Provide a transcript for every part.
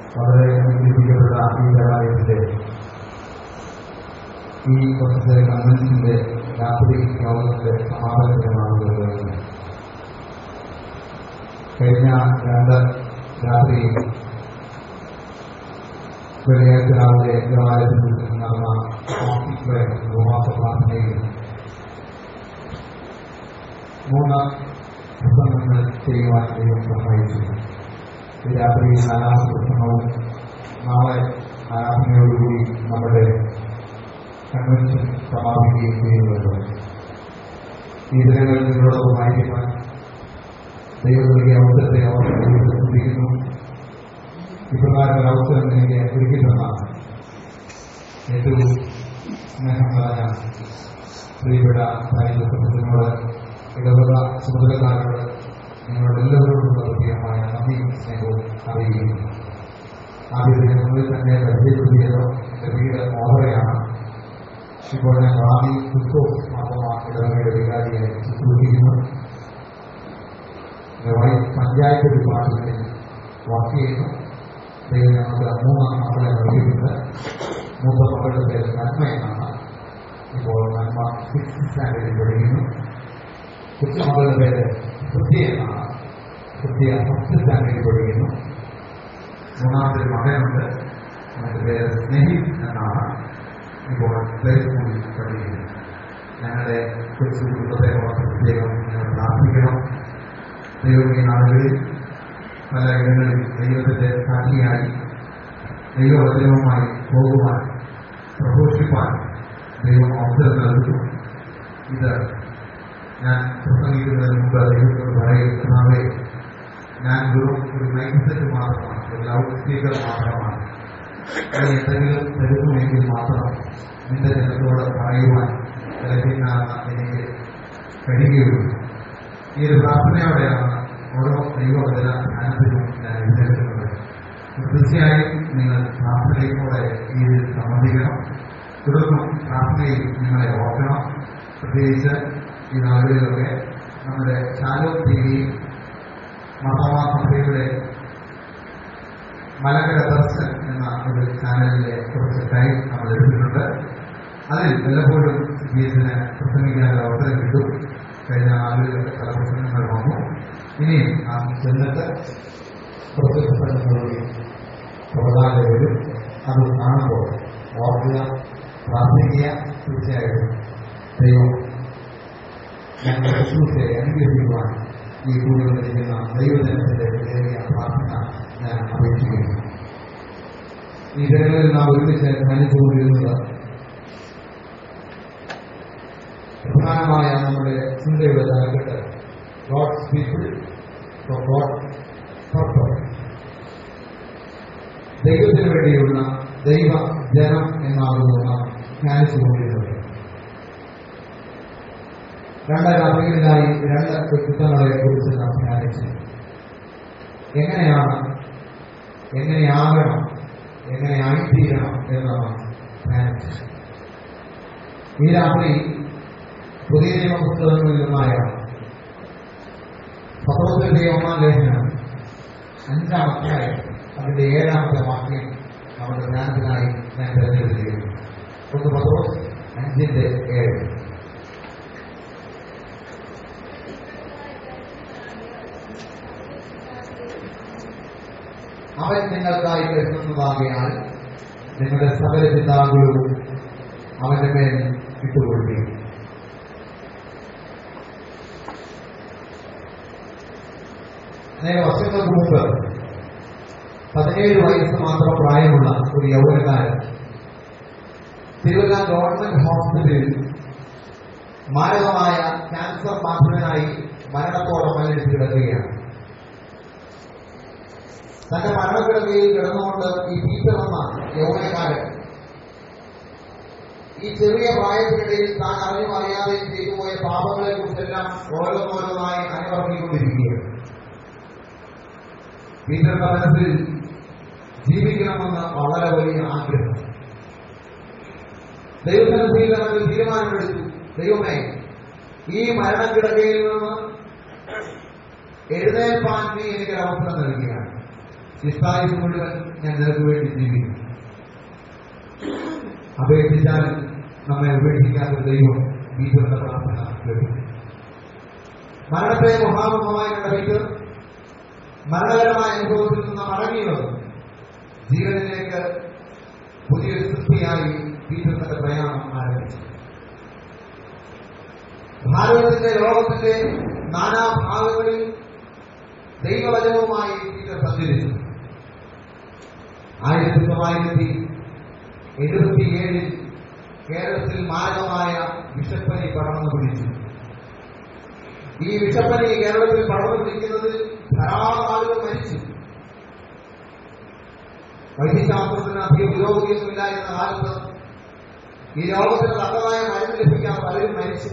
വളരെ അനുഗ്രഹിക്കപ്പെട്ട ഈ ദേവാലയത്തിന്റെ ഈ വർഷത്തെ കൺവെൻഷന്റെ രാത്രി യോഗത്തിന്റെ സമാപനത്തിനാണ് കഴിഞ്ഞ രണ്ട് രാത്രി വെള്ളിയാഴ്ച രാവിലെ ദേവാലയത്തിൽ നടന്ന ഉപവാസ പ്രാർത്ഥനയിൽ മൂന്ന് പ്രസംഗങ്ങൾ ചെയ്യുവാൻ ദൈവം സഹായിച്ചു ഈ രാത്രി നാലാം പ്രസംഗവും നാളെ ആരാധനയോടുകൂടി നമ്മുടെ കൺവെൻഷൻ സമാപിക്കുകയും ചെയ്യുന്നത് ഈ ദിനങ്ങളിൽ നിങ്ങളോടൊപ്പമായിരിക്കാൻ ദൈവം നൽകിയ അവസരത്തെ അവർ ശ്രദ്ധിക്കുന്നു ഇപ്രകാരം ഒരു അവസരം എനിക്ക് ഒരുക്കി തന്നാണ് ഏറ്റവും സ്നേഹം നിറഞ്ഞ പ്രിയപ്പെട്ട സാഹിത്യത്തിനോട് ഇടവക ചുമതലക്കാരോട് നിങ്ങളുടെ എല്ലാവരോടുമുള്ള പ്രത്യേകമായ നന്ദിയും സ്നേഹവും അറിയിക്കുന്നു ആദ്യത്തെ മുന്നിൽ തന്നെ പരിചയപ്പെടുത്തിയത് എന്റെ വീട് ഓവറയാണ് ഇപ്പോൾ ഞാൻ റാണി ക്രിസ്തോസ് മാതമ ഇടവകയുടെ വികാരിയായി ശുശ്രൂഷിക്കുന്നു എന്റെ വൈഫ് പഞ്ചായത്ത് ഡിപ്പാർട്ട്മെന്റിൽ വർക്ക് ചെയ്യുന്നു ദൈവം ഞങ്ങൾക്ക് മൂന്ന് മക്കളെ നൽകിയിട്ടുണ്ട് മൂത്ത മക്കളുടെ പേര് നന്മ എന്നാണ് ഇപ്പോൾ നന്മ സിക്സ് സ്റ്റാൻഡേർഡിൽ പഠിക്കുന്നു കൊച്ചുമകളുടെ പേര് ഹൃദയ എന്നാണ് ഹൃദയ ഫസ്റ്റ് സ്റ്റാൻഡേർഡിൽ പഠിക്കുന്നു മൂന്നാമത്തെ ഒരു മകനുണ്ട് അവന്റെ പേര് സ്നേഹിൽ എന്നാണ് ഇപ്പോൾ പ്ലേ സ്കൂളിൽ പഠിക്കുന്നു ഞങ്ങളുടെ കൊച്ചു കുടുംബത്തെ ഓർത്ത് പ്രത്യേകം നിങ്ങൾ പ്രാർത്ഥിക്കണം ദൈവം ഈ നാളുകളിൽ പല ഇടങ്ങളിൽ ദൈവത്തിന്റെ സാക്ഷിയായി ദൈവവചനവുമായി പോകുവാൻ പ്രഘോഷിപ്പാൻ ദൈവം അവസരം നൽകുന്നു ഇത് ഞാൻ പ്രസംഗിക്കുന്നതിന് മുമ്പ് ദൈവത്തോട് പറയുന്നതാവേ ഞാൻ വെറും ഒരു മൈൻഡ് സെറ്റ് മാത്രമാണ് ഒരു ലൗഡ് സ്പീക്കർ മാത്രമാണ് നീ എന്തെങ്കിലും തരുന്നുവെങ്കിൽ മാത്രം നിന്റെ ജനത്തോട് പറയുവാൻ ലഭിക്കാണ് എനിക്ക് കഴിയുകയുള്ളൂ ഈ ഒരു പ്രാർത്ഥനയോടെയാണ് ഓരോ ദൈവവചന ധ്യാനത്തിനും ഞാൻ എഴുന്നേൽക്കുന്നത് തീർച്ചയായും നിങ്ങൾ പ്രാർത്ഥനയിലൂടെ ഈ ഇതിൽ സംബന്ധിക്കണം തുടർന്നും പ്രാർത്ഥനയിൽ നിങ്ങളെ ഓർക്കണം പ്രത്യേകിച്ച് ഈ നാളുകളിലൊക്കെ നമ്മുടെ ശാലോ ടി വി മഹാമാ സഭയുടെ മലകര ദർശൻ എന്ന ഒരു ചാനലിലെ കുറച്ച് ടൈം നമ്മൾ എടുത്തിട്ടുണ്ട് അതിൽ വല്ലപ്പോഴും ബി എസിന് പ്രസംഗിക്കാനുള്ള അവസരം കിട്ടും കഴിഞ്ഞ നാളുകളിലൊക്കെ പല പ്രസംഗങ്ങൾ വന്നു ഇനിയും നാം ചെന്നിട്ട് കുറച്ച് പ്രസംഗങ്ങളിൽ പ്രധാന വരും അത് കാണുമ്പോൾ ഓർക്കുക പ്രാർത്ഥിക്കുക തീർച്ചയായിട്ടും ദൈവം ഞങ്ങളുടെ ശുശ്രൂഷയെ അനുഗ്രഹിക്കുവാൻ ഈ കൂടുതലിരിക്കുന്ന ദൈവജനത്തിന്റെ ഏറിയ പ്രാർത്ഥന ഞാൻ അപേക്ഷിക്കുന്നു ഈ ദിനങ്ങളിൽ നാം ഒരുമിച്ച് ധ്യാനിച്ചുകൊണ്ടിരുന്നത് പ്രധാനമായ നമ്മുടെ ചിന്തയുടെ തലക്കെട്ട് God's people for God purpose ദൈവത്തിന് വേണ്ടിയുള്ള ദൈവ ജനം എന്നാകുന്നു നാം ധ്യാനിച്ചുകൊണ്ടിരുന്നത് രണ്ട് രാത്രികളിലായി രണ്ട് വ്യക്തിത്വങ്ങളെ കുറിച്ച് നാം ധ്യാനിച്ചു എങ്ങനെയാണ് എങ്ങനെയാകണം എങ്ങനെ ആയിത്തീരണം എന്ന് നാം ധ്യാനിച്ചു ഈ രാത്രി പുതിയ നിയമ പുസ്തകങ്ങളിൽ നിന്നായ പത്രോസിന്റെ ഒന്നാം ലേഖനം അഞ്ചാം അധ്യായം അതിന്റെ ഏഴാമത്തെ വാക്യം നമ്മുടെ ധ്യാനത്തിനായി ഞാൻ തിരഞ്ഞെടുത്തിരിക്കുന്നു ഒന്ന് പത്രോസ് അഞ്ചിന്റെ ഏഴ് അവൻ നിങ്ങൾക്കായി കരുതുന്നതാകയാൽ നിങ്ങളുടെ സകല ചിന്താകുകളും അവന്റെ മേൽ ഇട്ടുകൊള്ളുകയും അനേക വർഷങ്ങൾക്ക് മുമ്പ് പതിനേഴ് വയസ്സ് മാത്രം പ്രായമുള്ള ഒരു യൗവനക്കാരൻ തിരുവല്ല ഗവൺമെന്റ് ഹോസ്പിറ്റലിൽ മാരകമായ ക്യാൻസർ ബാധിതനായി മരണത്തോടെ മല്ലിടിച്ച് കിടക്കുകയാണ് തന്റെ മരണക്കിടക്കയിൽ കിടന്നുകൊണ്ട് ഈ പീറ്റർ എന്ന യൗവനക്കാരൻ ഈ ചെറിയ പ്രായത്തിനിടയിൽ താൻ അറിഞ്ഞും അറിയാതെയും ചെയ്തു പോയ പാപങ്ങളെ കുറിച്ചെല്ലാം ഓരോന്നോരോന്നായി അനുവർത്തിക്കൊണ്ടിരിക്കുകയാണ് പീറ്ററുടെ മനസ്സിൽ ജീവിക്കണമെന്ന് വളരെ വലിയ ആഗ്രഹം ദൈവസന്നിധിയിൽ അവൻ തീരുമാനമെടുത്തു ദൈവമേ ഈ മരണക്കിടക്കയിൽ നിന്ന് എഴുന്നേൽപ്പാൻ നീ എനിക്ക് അവസരം നൽകുകയാണ് ഇസ്രായേൽ മുഴുവൻ ഞാൻ നിനക്ക് വേണ്ടി ജീവിക്കും അപേക്ഷിച്ചാൽ നമ്മെ ഉപേക്ഷിക്കാത്ത ദൈവം ഈശ്വരന്റെ പ്രാർത്ഥന കേൾക്കും മരണത്തെ മുഖാമുഖമായി കണ്ട പീറ്റർ മരണകരമായ അനുഭവത്തിൽ നിന്ന് മടങ്ങി വന്നു ജീവനിലേക്ക് പുതിയൊരു സൃഷ്ടിയായി പീറ്റർ തന്റെ പ്രയാണം ആരംഭിച്ചു ഭാരതത്തിന്റെ ലോകത്തിന്റെ നാനാഭാഗങ്ങളിൽ ദൈവവചനവുമായി പീറ്റർ സഞ്ചരിച്ചു ആയിരത്തി തൊള്ളായിരത്തി എഴുപത്തിയേഴിൽ കേരളത്തിൽ മാരകമായ വിഷപ്പനി പടർന്നു പിടിച്ചു ഈ വിഷപ്പനി കേരളത്തിൽ പടർന്നു പിടിക്കുന്നതിൽ ധാരാളം ആളുകൾ മരിച്ചു വൈദ്യശാസ്ത്രത്തിന് അധികം പുരോഗതിയൊന്നുമില്ലായിരുന്ന കാലത്ത് ഈ രോഗത്തിന് തക്കതായ മരുന്ന് ലഭിക്കാൻ പലരും മരിച്ചു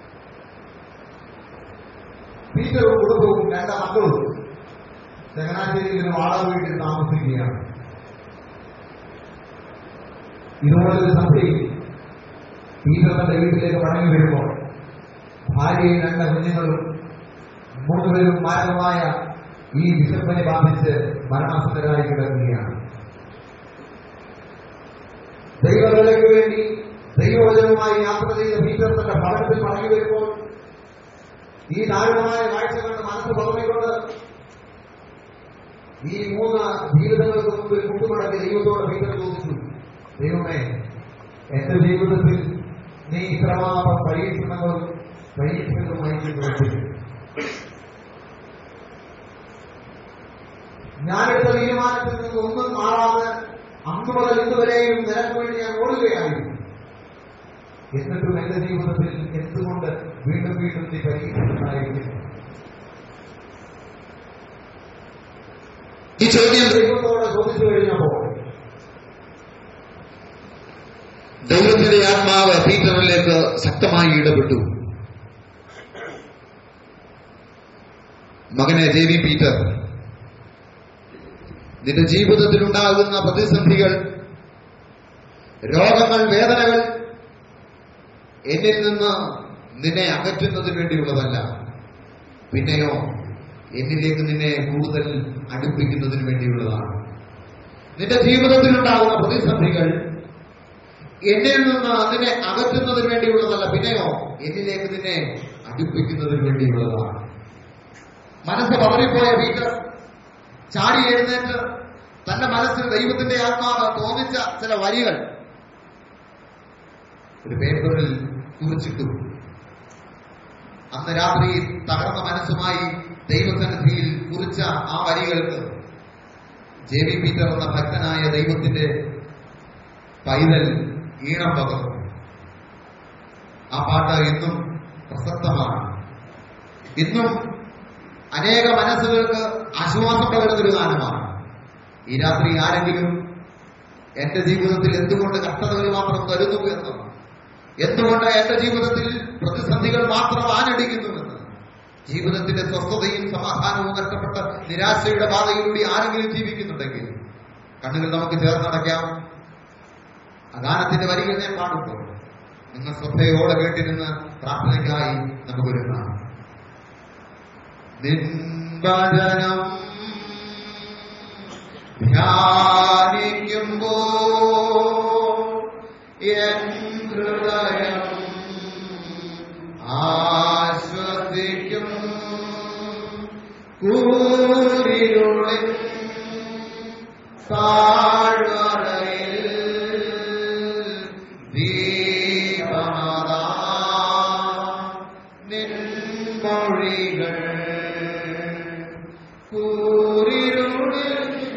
പീറ്ററും കുടുംബവും രണ്ട് മക്കളും ചങ്ങനാശ്ശേരിയിൽ ഒരു വാടക വീട്ടിൽ താമസിക്കുകയാണ് ഇതുപോലൊരു സന്ധ്യയിൽ പീറ്റർ തന്റെ വീട്ടിലേക്ക് മടങ്ങി വരുമ്പോൾ ഭാര്യയും രണ്ട് കുഞ്ഞുങ്ങളും മൂന്നുപേരും മാരകമായ ഈ വിഷപ്പനി ബാധിച്ച് മരണാസന്നരായി കിടക്കുകയാണ് ദൈവവേലയ്ക്ക് വേണ്ടി ദൈവവചനവുമായി യാത്ര ചെയ്ത പീറ്റർ തന്റെ ഭവനത്തിൽ മടങ്ങി വരുമ്പോൾ ഈ ദാരുണമായ കാഴ്ച കണ്ട് മനസ്സ് പുറമേക്കൊണ്ട് ഈ മൂന്ന് ജീവിതങ്ങൾക്ക് മുമ്പിൽ മുട്ടുമടക്കി ദൈവത്തോട് പീറ്റർ ചോദിച്ചു ദൈവമേ എന്റെ ജീവിതത്തിൽ നീ ഇത്രമാത്രം പരീക്ഷണങ്ങളും പരീക്ഷണങ്ങളുമായി വെച്ചിട്ടുണ്ട് ഞാനെടുത്ത തീരുമാനത്തിൽ നിന്ന് ഒന്നും മാറാതെ അന്ന് മുതൽ ഇന്ന് വരെയും നിനക്ക് വേണ്ടി ഞാൻ ഓടുകയായിരുന്നു എന്നിട്ടും എന്റെ ജീവിതത്തിൽ എന്തുകൊണ്ട് വീണ്ടും വീണ്ടും നീ പരീക്ഷണങ്ങളായിരിക്കുന്നു ഈ ചോദ്യം ദൈവത്തോട് ചോദിച്ചു കഴിഞ്ഞപ്പോൾ ദൈവത്തിന്റെ ആത്മാവ് പീറ്ററിലേക്ക് ശക്തമായി ഇടപെട്ടു മകനെ ജെ വി പീറ്റർ നിന്റെ ജീവിതത്തിൽ ഉണ്ടാകുന്ന പ്രതിസന്ധികൾ രോഗങ്ങൾ വേദനകൾ എന്നിൽ നിന്ന് നിന്നെ അകറ്റുന്നതിന് വേണ്ടിയുള്ളതല്ല പിന്നെയോ എന്നിലേക്ക് നിന്നെ കൂടുതൽ അടുപ്പിക്കുന്നതിന് വേണ്ടിയുള്ളതാണ് നിന്റെ ജീവിതത്തിൽ ഉണ്ടാകുന്ന പ്രതിസന്ധികൾ എന്നിൽ നിന്ന് നിന്നെ അകറ്റുന്നതിന് വേണ്ടിയുള്ളതല്ല പിന്നെയോ എന്നിലേക്ക് നിന്നെ അടുപ്പിക്കുന്നതിന് വേണ്ടിയുള്ളതാണ് മനസ്സ് പതറിപ്പോയ പീറ്റർ ചാടി എഴുന്നേറ്റ് തന്റെ മനസ്സിൽ ദൈവത്തിന്റെ ആത്മാവ് തോന്നിച്ച ചില വരികൾ ഒരു പേപ്പറിൽ കുറിച്ചിട്ടു അന്ന് രാത്രി തകർന്ന മനസ്സുമായി ദൈവസന്നിധിയിൽ കുറിച്ച ആ വരികൾക്ക് ജെ വി പീറ്റർ എന്ന ഭക്തനായ ദൈവത്തിന്റെ പൈതൽ ഈണം പകർന്നു ആ പാട്ട് ഇന്നും പ്രസക്തമാണ് ഇന്നും അനേക മനസ്സുകൾക്ക് ആശ്വാസം പകരുന്നൊരു ഗാനമാണ് ഈ രാത്രി ആരെങ്കിലും എന്റെ ജീവിതത്തിൽ എന്തുകൊണ്ട് കഷ്ടതകൾ മാത്രം വരുന്നു എന്ന് എന്തുകൊണ്ട് എന്റെ ജീവിതത്തിൽ പ്രതിസന്ധികൾ മാത്രം ആഞ്ഞടിക്കുന്നുവെന്ന് ജീവിതത്തിന്റെ സ്വസ്ഥതയും സമാധാനവും നഷ്ടപ്പെട്ട നിരാശയുടെ പാതയിലൂടെ ആരെങ്കിലും ജീവിക്കുന്നുണ്ടെങ്കിൽ കണ്ണുകൾ നമുക്ക് ചേർന്നടയ്ക്കാം ആ ഗാനത്തിന്റെ വരികൾ ഞാൻ പാടുമ്പോൾ നിങ്ങൾ ശ്രദ്ധയോടെ കേട്ടിരുന്ന് പ്രാർത്ഥനയ്ക്കായി നമുക്കൊരുങ്ങാം നിൻവചനം ധ്യാനിക്കുമ്പോ എൻ ഹൃദയം ആശ്വസിക്കും കൂരിരുളിൽ താഴ്വരയിൽ ദീപമതാ നിൻ മൊഴികൾ കൂരിരുളിൽ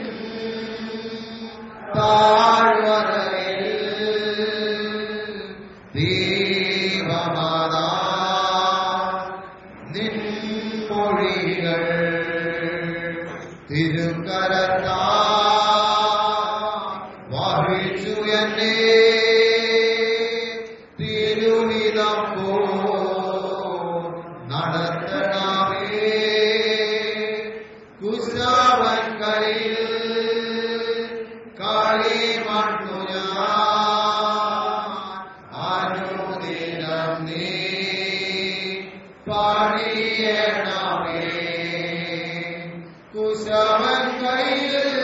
താഴ്വരയിൽ ദീപമതാ നിൻ മൊഴികൾ തിരുക്കരത്താ വഹിച്ചു എന്നെ തിരുവിതപ്പോ നടത്തണമേ കുശാവൻ കയ്യിൽ കളി മണ്ണു അനുദിനം നീ പണിയണമേ കുശവൻ കയ്യിൽ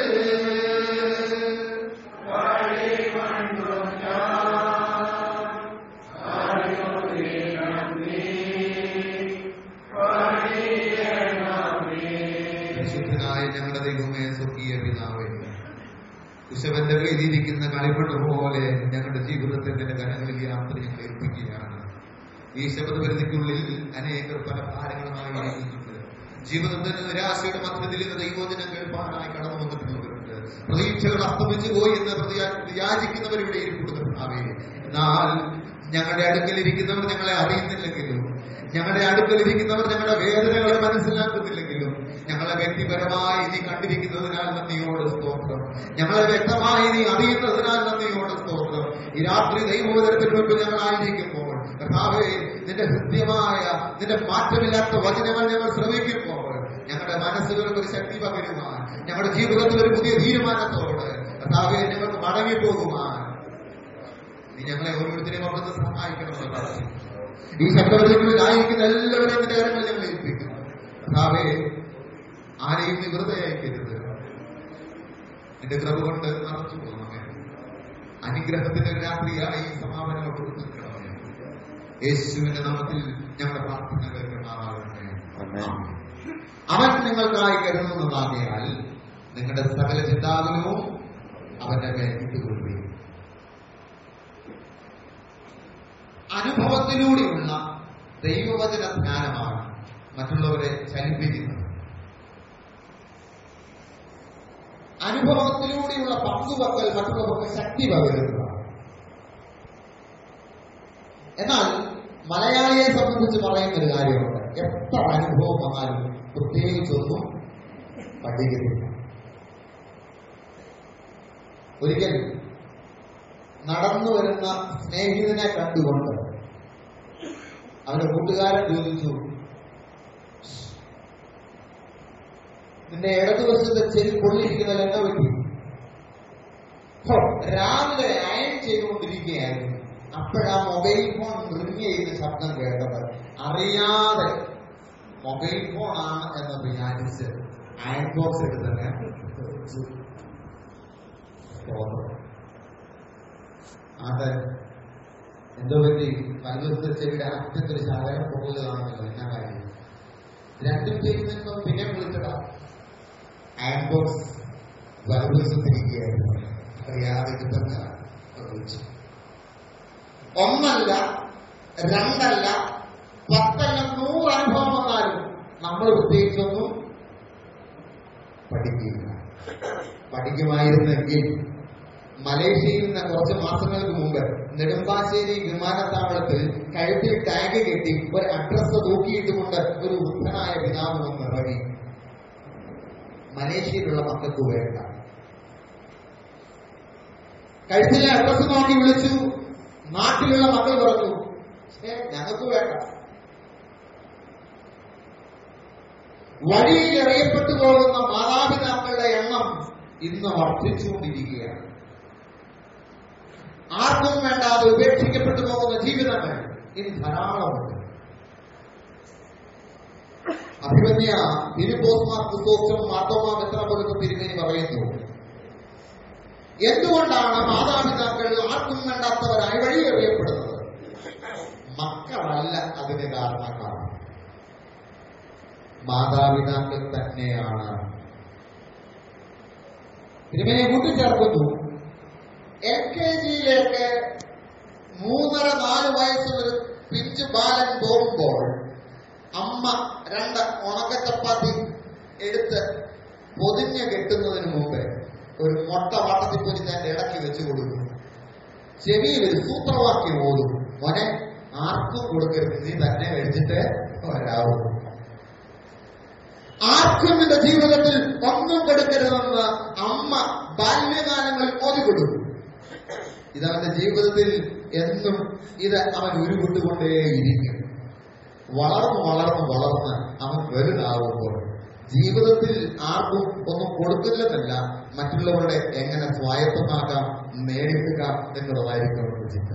ഞങ്ങളുടെ ദൈവമേ സ്വർഗീയ പിതാവേ കുശവന്റെ വേദിയിരിക്കുന്ന കളിമണ്ണ് പോലെ ഞങ്ങളുടെ ജീവിതത്തെ നിന്റെ കരങ്ങളിൽ യാത്ര ഞങ്ങൾ ഏൽപ്പിക്കുകയാണ് ഈ ശബ്ദപരിധിക്കുള്ളിൽ അനേകർ പല ഭാരങ്ങളുമായി ഇരിക്കുന്നുണ്ട് ജീവിതത്തിന് നിരാശയുടെ മധ്യത്തിൽ ഇന്ന് ദൈവോചനം കേൾപ്പാനായി കടന്നു വന്നിട്ടുള്ളവരുണ്ട് പ്രതീക്ഷകൾ അസ്തമിച്ചു പോയി എന്ന് പ്രതിയാ- വിചാരിക്കുന്നവർ ഇവിടെ ഇരിക്കുന്നവരുണ്ടാവേ എന്നാൽ ഞങ്ങളുടെ അടുക്കലിരിക്കുന്നവർ ഞങ്ങളെ അറിയുന്നില്ലെങ്കിലും ഞങ്ങളുടെ അടുക്കലിരിക്കുന്നവർ ഞങ്ങളുടെ വേദനകളെ മനസ്സിലാക്കുന്നില്ലെങ്കിലും ഞങ്ങളെ വ്യക്തിപരമായി നീ കണ്ടിരിക്കുന്നതിനാൽ നന്ദിയോട് സ്തോത്രം ഞങ്ങളെ വ്യക്തമായി നീ അറിയുന്നതിനാൽ നന്ദിയോട് സ്തോത്രം ഈ രാത്രി ദൈവോദരത്തിന് മുൻപ് ഞങ്ങളായിരിക്കുമ്പോൾ കർത്താവേ നിന്റെ ഹൃദ്യമായ നിന്റെ മാറ്റമില്ലാത്ത വചനങ്ങൾ ഞങ്ങൾ ശ്രമിക്കുമ്പോൾ ഞങ്ങളുടെ മനസ്സുകൾക്ക് ഒരു ശക്തി പകരുവാൻ ഞങ്ങളുടെ ജീവിതത്തിൽ ഒരു പുതിയ തീരുമാനത്തോട് കർത്താവെ ഞങ്ങൾക്ക് മടങ്ങിപ്പോകുവാൻ നീ ഞങ്ങളെ ഓരോരുത്തരെയും അവിടുന്ന് സഹായിക്കണമെന്ന് പ്രാർത്ഥിക്കുന്നു ഈ ശബ്ദങ്ങളിൽ ആയിരിക്കുന്ന എല്ലാവരെയും നിന്റെ കാര്യങ്ങൾ ഞങ്ങൾ ഏൽപ്പിക്കുന്നു കർത്താവേ ആരെയും നീ വെറുതെ അയക്കരുത് നിന്റെ കൃപ കൊണ്ട് നിറച്ചു പോകണമേ അനുഗ്രഹത്തിന്റെ ഒരു രാത്രിയായി സമാപനം കൊടുക്കണമേ യേശുവിന്റെ നാമത്തിൽ ഞങ്ങളുടെ പ്രാർത്ഥന കേൾക്കണമാകണമേ ആമേൻ. അവൻ നിങ്ങൾക്കായി കരുതുന്നതാകിയാൽ നിങ്ങളുടെ സകല ചിന്താകുലവും അവന്റെ മേൽ ഇട്ടുകൊള്ളുകയും അനുഭവത്തിലൂടെയുള്ള ദൈവവചന ജ്ഞാനമാണ് മറ്റുള്ളവരെ ചലിപ്പിക്കുന്നത് അനുഭവത്തിലൂടെയുള്ള പങ്കുവെക്കൽ മറ്റുള്ളവർക്ക് ശക്തി പകരുന്നതാണ് എന്നാൽ മലയാളിയെ സംബന്ധിച്ച് പറയുന്ന ഒരു കാര്യമുണ്ട് എത്ര അനുഭവം വന്നാലും പ്രത്യേകിച്ചൊന്നും പഠിക്കുന്നില്ല ഒരിക്കൽ നടന്നു വരുന്ന സ്നേഹിതനെ കണ്ടുകൊണ്ട് അവന്റെ കൂട്ടുകാരൻ ചോദിച്ചു നിന്റെ ഇടതുവശത്തെ ചെവി പൊള്ളിയിരിക്കുന്നത് എന്നെ പറ്റി ഹോ, രാവിലെ അയൺ ചെയ്തുകൊണ്ടിരിക്കുകയായിരുന്നു അപ്പോഴാ മൊബൈൽ ഫോൺ റിങ് ചെയ്യുന്ന ശബ്ദം കേട്ടത് അറിയാതെ മൊബൈൽ ഫോൺ ആണ് എന്ന് വിചാരിച്ച് അയൺ ബോക്സ് എടുത്തത് വെച്ചു. സ്തോത്രം. അത് എന്തോ പറ്റി വലതുവശത്തെ ചെവിയുടെ അറ്റത്തൊരു ശകലം പോകുന്നതാണല്ലോ എന്നാ കാര്യം രണ്ടും ചെയ്യുന്നപ്പോ പിന്നെ വിളിച്ചതാ അയൺ ബോക്സ് വലതുവശത്തിരിക്കുകയായിരുന്നു അറിയാതെ കിട്ടുന്ന വിളിച്ചു ഒന്നല്ല രണ്ടല്ല പത്തല്ല നൂറ് അനുഭവം വന്നാലും നമ്മൾ പ്രത്യേകിച്ചൊന്നും പഠിക്കില്ല പഠിക്കുമായിരുന്നെങ്കിൽ മലേഷ്യയിൽ നിന്ന് കുറച്ച് മാസങ്ങൾക്ക് മുമ്പ് നെടുമ്പാശ്ശേരി വിമാനത്താവളത്തിൽ കഴുത്തിൽ ടാഗ് കെട്ടി ഒരു അഡ്രസ് തൂക്കിയിട്ടുകൊണ്ട് ഒരു വൃദ്ധനായ പിതാവ് വന്ന് ഇറങ്ങി മലേഷ്യയിലുള്ള മക്കൾക്ക് വേണ്ട കഴുത്തിലെ അഡ്രസ് നോക്കി വിളിച്ചു നാട്ടിലുള്ള മക്കൾ പറഞ്ഞു "ഛേ, ഞങ്ങൾക്ക് വേണ്ട വഴിയിൽ എറിയപ്പെട്ടു പോകുന്ന മാതാപിതാക്കളുടെ എണ്ണം ഇന്ന് വർദ്ധിച്ചുകൊണ്ടിരിക്കുകയാണ് ആർക്കും വേണ്ടാതെ ഉപേക്ഷിക്കപ്പെട്ടു പോകുന്ന ജീവിതങ്ങൾ ഇനി ധാരാളമുണ്ട് അഭിമന്യ തിരുപോസ്മാർ പുസ്തോത്സവം മാർത്തോമാ മെത്രാപൊലിത്ത തിരുമേനി പറയുന്നു എന്തുകൊണ്ടാണ് മാതാപിതാക്കൾ ആർക്കും വേണ്ടാത്തവരായി വഴിയെറിയപ്പെടുന്നത് മക്കളല്ല അതിന് കാരണക്കാർ മാതാപിതാക്കൾ തന്നെയാണ് തിരുമേനെ കൂട്ടിച്ചേർക്കുന്നു എൽ കെ ജിയിലേക്ക് മൂന്നര നാല് വയസ്സ് ഒരു പിഞ്ചു ബാലൻ പോകുമ്പോൾ അമ്മ രണ്ട് ഉണക്ക ചപ്പാത്തി എടുത്ത് പൊതിഞ്ഞ് കെട്ടുന്നതിന് മുമ്പ് ഒരു മുട്ട വട്ടത്തിൽ പൊതിഞ്ഞ് അതിന്റെ ഇടയ്ക്ക് വെച്ച് കൊടുക്കും ചെവിയിൽ ഒരു സൂത്രവാക്യം ഓതും മോനെ ആർക്കും കൊടുക്കരുത് നീ തന്നെ കഴിച്ചിട്ട് വരാവൂ ആർക്കും നിന്റെ ജീവിതത്തിൽ ഒന്നും കൊടുക്കരുതെന്ന് അമ്മ ബാല്യകാലങ്ങളിൽ ഓതിക്കൊടുക്കും ഇതവന്റെ ജീവിതത്തിൽ എന്നും ഇത് അവൻ ഉരുവിട്ടുകൊണ്ടേയിരിക്കും വളർന്ന് വളർന്ന് വളർന്ന് അവൻ വലുതാവുമ്പോൾ ജീവിതത്തിൽ ആർക്കും ഒന്നും കൊടുക്കില്ലെന്നല്ല മറ്റുള്ളവരുടെ എങ്ങനെ സ്വായത്തമാക്കാം നേരിടുക എന്നുള്ളതായിരിക്കും അവരുടെ ചിന്ത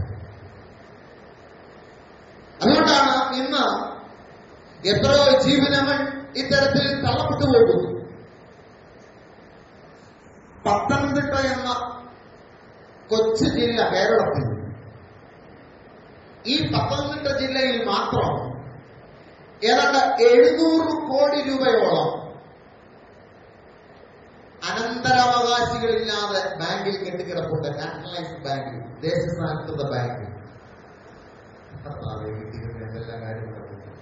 അതുകൊണ്ടാണ് ഇന്ന് എത്രയോ ജീവനങ്ങൾ ഇത്തരത്തിൽ തള്ളപ്പെട്ടു പോകുന്നു പത്തനംതിട്ട എന്ന കൊച്ചു ജില്ല കേരളത്തിൽ ഈ പത്തനംതിട്ട ജില്ലയിൽ മാത്രം ഏതാണ്ട് എഴുന്നൂറ് കോടി രൂപയോളം അനന്തരാവകാശികളില്ലാതെ ബാങ്കിൽ കെട്ടിക്കിടപ്പുണ്ട് നാഷണലൈസ്ഡ് ബാങ്കിൽ ദേശസാൽകൃത ബാങ്കിൽ കർത്താവേ, ഇതിന് എന്തെല്ലാം കാര്യങ്ങൾ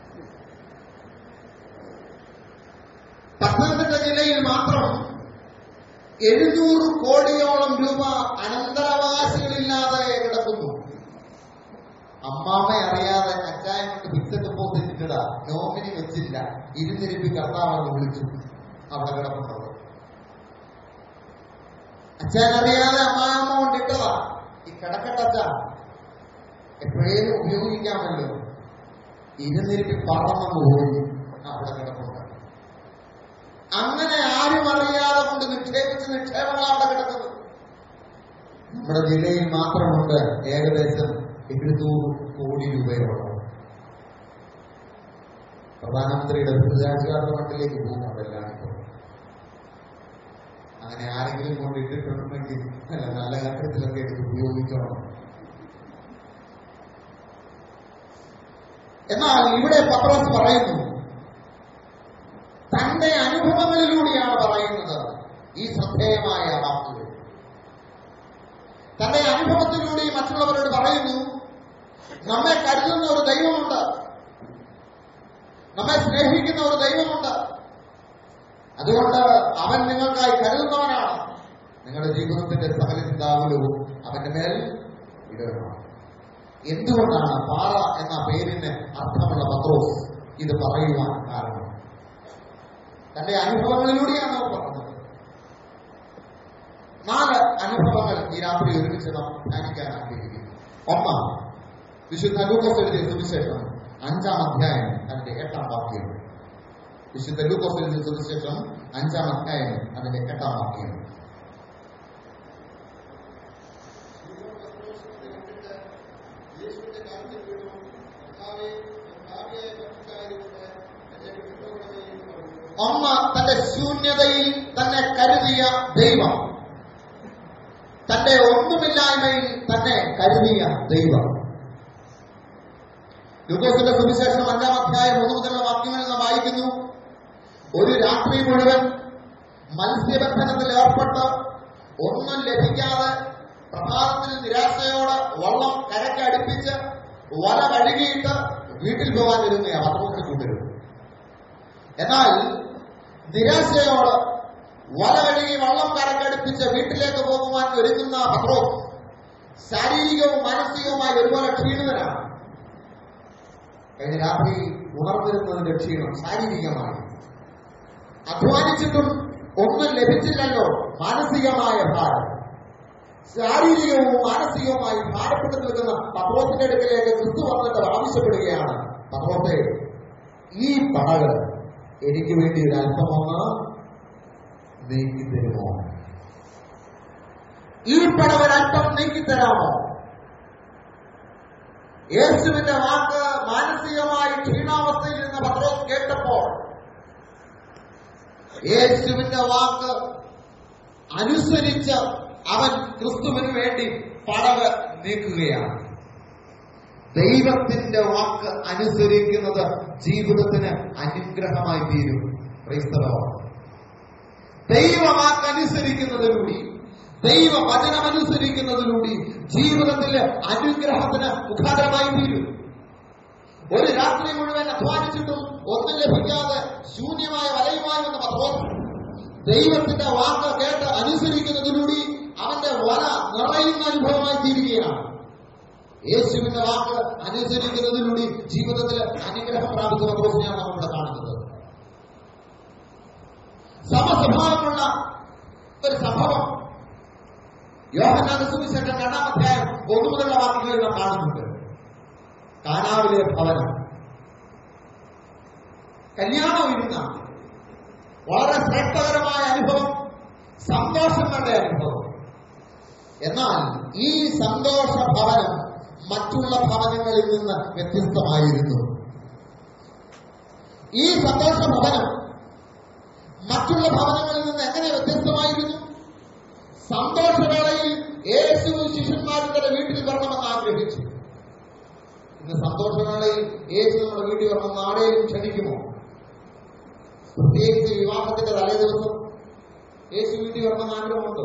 പത്തനംതിട്ട ജില്ലയിൽ മാത്രം എഴുന്നൂറ് കോടിയോളം രൂപ അനന്തരാവകാശികളില്ലാതെ കിടക്കുന്നു അമ്മാമ്മ അറിയാതെ അച്ചായം കൊണ്ട് ഫിക്സഡ് ഡെപ്പോസിറ്റ് ഇട്ടതാ നോമിനി വെച്ചില്ല ഇരുന്നിരിപ്പി കർത്താവെന്ന് വിളിച്ചു അവിടെ കിടക്കുന്നത് അച്ഛൻ അറിയാതെ അമ്മായമ്മ കൊണ്ട് ഇട്ടതാ ഈ കിടക്കട്ടച്ച എപ്പോഴേലും ഉപയോഗിക്കാമല്ലോ ഇരുന്നിരിപ്പി പറന്നു പോയി അവിടെ കിടപ്പുണ്ട് അങ്ങനെ ആരും അറിയാതെ കൊണ്ട് നിക്ഷേപിച്ച് നിക്ഷേപങ്ങൾ അവിടെ കിടക്കുന്നത് നമ്മുടെ ജില്ലയിൽ മാത്രമുണ്ട് ഏകദേശം എഴുന്നൂറ് കോടി രൂപയോളം പ്രധാനമന്ത്രിയുടെ ദുരിതാശ്വാസ ഫണ്ടിലേക്ക് പോകും അതെല്ലാം ഇപ്പോൾ അങ്ങനെ ആരെങ്കിലും കൊണ്ട് ഇട്ടിട്ടുണ്ടെങ്കിൽ അല്ല നല്ല കാര്യത്തിലൊക്കെ എടുത്ത് ഉപയോഗിക്കണം എന്നാൽ ഇവിടെ പത്രോസ് പറയുന്നു തന്റെ അനുഭവങ്ങളിലൂടെയാണ് പറയുന്നത് ഈ ശ്രദ്ധേയമായ വാക്കുകൾ തന്റെ അനുഭവത്തിലൂടെ മറ്റുള്ളവരോട് പറയുന്നു നമ്മെ കരുതുന്ന ഒരു ദൈവമുണ്ട് നമ്മെ സ്നേഹിക്കുന്ന ഒരു ദൈവമുണ്ട് അതുകൊണ്ട് അവൻ നിങ്ങൾക്കായി കരുതുന്നവനാണ് നിങ്ങളുടെ ജീവിതത്തിന്റെ സകല ചിന്താകുലവും അവന്റെ മേൽ ഇടവണം എന്തുകൊണ്ടാണ് പാറ എന്ന പേരിന് അർത്ഥമുള്ള പത്രോസ് ഇത് പറയുവാൻ കാരണം തന്റെ അനുഭവങ്ങളിലൂടെയാണ് അവർ പറഞ്ഞത് നാല് അനുഭവങ്ങൾ ഈ രാത്രി ഒരുമിച്ച് നാം ധ്യാനിക്കാൻ ആഗ്രഹിക്കുന്നു ഒന്നാം വിശുദ്ധ ലൂക്കോസ് എഴുതിയ സുവിശേഷം അഞ്ചാം അധ്യായം അതിന്റെ എട്ടാം വാക്യം വിശുദ്ധ ലൂക്കോസ് എഴുതിയ സുവിശേഷം അഞ്ചാം അധ്യായം അതിന്റെ എട്ടാം വാക്യം ഒന്ന് തന്റെ ശൂന്യതയിൽ തന്നെ കരുതിയ ദൈവം തന്റെ ഒന്നുമില്ലായ്മയിൽ തന്നെ കരുതിയ ദൈവം ലൂക്കോസിന്റെ സുവിശേഷം അഞ്ചാം അധ്യായം ഒന്ന് മുതലുള്ള വാക്യങ്ങളിൽ നാം വായിക്കുന്നു ഒരു രാത്രി മുഴുവൻ മത്സ്യബന്ധനത്തിൽ ഏർപ്പെട്ട് ഒന്നും ലഭിക്കാതെ പ്രഭാതത്തിൽ നിരാശയോടെ വള്ളം കരയ്ക്ക് അടുപ്പിച്ച് വല കഴുകിയിട്ട് വീട്ടിൽ പോകാൻ വരുന്ന പത്രത്തിൽ കൊണ്ടുവരും എന്നാൽ നിരാശയോട് വല കഴുകി വള്ളം കരക്കടുപ്പിച്ച് വീട്ടിലേക്ക് പോകുവാൻ ഒരുങ്ങുന്ന പത്രോസ് ശാരീരികവും മാനസികവുമായി ഒരുപോലെ ക്ഷീണിതനാണ് കഴിഞ്ഞ രാത്രി ഉണർന്നിരുന്നതിന്റെ ക്ഷീണം ശാരീരികമായി അധ്വാനിച്ചിട്ടും ഒന്നും ലഭിച്ചില്ലല്ലോ മാനസികമായ ഭാരം ശാരീരികവും മാനസികവുമായി ഭാരപ്പെട്ടു നിൽക്കുന്ന പത്രോസിന്റെ അടുക്കലേക്ക് ക്രിസ്തു വന്നിട്ട് ആവശ്യപ്പെടുകയാണ് പത്രോസെ ഈ പടകൾ എനിക്ക് വേണ്ടി ഒരു അല്പമൊന്ന് നീക്കി തരുമോ ഈ പടം ഒരല്പം നീക്കി തരാമോ യേശുവിന്റെ വാക്ക് മാനസികമായി ക്ഷീണാവസ്ഥയിൽ നിന്ന് പത്രോസ് കേട്ടപ്പോൾ യേശുവിന്റെ വാക്ക് അനുസരിച്ച് അവൻ ക്രിസ്തുവിന് വേണ്ടി പടവ് നീക്കുകയാണ് ദൈവത്തിന്റെ വാക്ക് അനുസരിക്കുന്നത് ജീവിതത്തിന് അനുഗ്രഹമായി തീരും ക്രൈസ്തവ ദൈവവാക്ക് അനുസരിക്കുന്നതിലൂടെ ദൈവ വചനമനുസരിക്കുന്നതിലൂടെ ജീവിതത്തിലെ അനുഗ്രഹത്തിന് മുഖാന്തരമായി തീരും ഒരു രാത്രി മുഴുവൻ അധ്വാനിച്ചിട്ടും ഒന്നും ലഭിക്കാതെ ശൂന്യമായ വലയുമായി വന്ന പത്രോസ് ദൈവത്തിന്റെ വാക്ക് കേട്ട് അനുസരിക്കുന്നതിലൂടെ അവന്റെ വല നിറയുന്ന അനുഭവമായി തീരുകയാണ് യേശുവിന്റെ വാക്ക് അനുസരിക്കുന്നതിലൂടെ ജീവിതത്തിൽ അനുഗ്രഹം പ്രാപിച്ച പത്രോസിനെയാണ് നമ്മളിവിടെ കാണുന്നത് സമസ്വഭാവമുള്ള ഒരു സംഭവം യോഹനാഥ സുവിശേഷം രണ്ടാം അധ്യായം ഒന്നു മുതലുള്ള വാക്കുകളിൽ നാം കാണുന്നുണ്ട് കാനാവിലെ ഭവനം കല്യാണം ഇരുന്ന വളരെ ശ്രേഷ്ഠകരമായ അനുഭവം സന്തോഷങ്ങളുടെ അനുഭവം എന്നാൽ ഈ സന്തോഷ ഭവനം മറ്റുള്ള ഭവനങ്ങളിൽ നിന്ന് വ്യത്യസ്തമായിരുന്നു ഈ സന്തോഷ ഭവനം മറ്റുള്ള ഭവനങ്ങളിൽ നിന്ന് എങ്ങനെ വ്യത്യസ്തമായിരുന്നു സന്തോഷവേളയിൽ യേശു ശിഷ്യന്മാരുടെ വീട്ടിൽ വരണമെന്ന് ആഗ്രഹിച്ചു ഇന്ന് സന്തോഷവേളയിൽ യേശു നമ്മുടെ വീട്ടിൽ വരണമെന്ന് ആരെയും ക്ഷണിക്കുമോ പ്രത്യേകിച്ച് വിവാഹത്തിന്റെ തലേ ദിവസം യേശു വീട്ടിൽ വരണമെന്ന് ആഗ്രഹമുണ്ടോ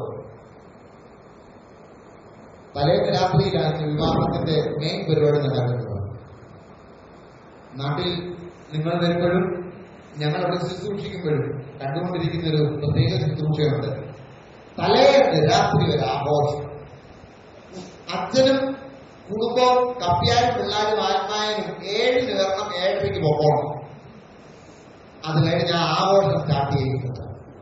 തലേന്ന് രാത്രിയിലാണ് വിവാഹത്തിന്റെ മെയിൻ പരിപാടി നടക്കുന്നത് നാട്ടിൽ നിങ്ങൾ വരുമ്പോഴും ഞങ്ങളവിടെ ശുശ്രൂഷിക്കുമ്പോഴും കണ്ടുകൊണ്ടിരിക്കുന്ന ഒരു പ്രത്യേക ശുശ്രൂഷയുണ്ട് തലേന്ന് രാത്രി വരെ ആഘോഷം അച്ഛനും കുടുംബവും കപ്പിയാരും പിള്ളാരും ആത്മായനും ഏഴിന് വരണം ഏഴരയ്ക്ക് പോകണം അത് കഴിഞ്ഞ് ഞാൻ ആഘോഷം സ്റ്റാർട്ട് ചെയ്തിട്ടുണ്ട്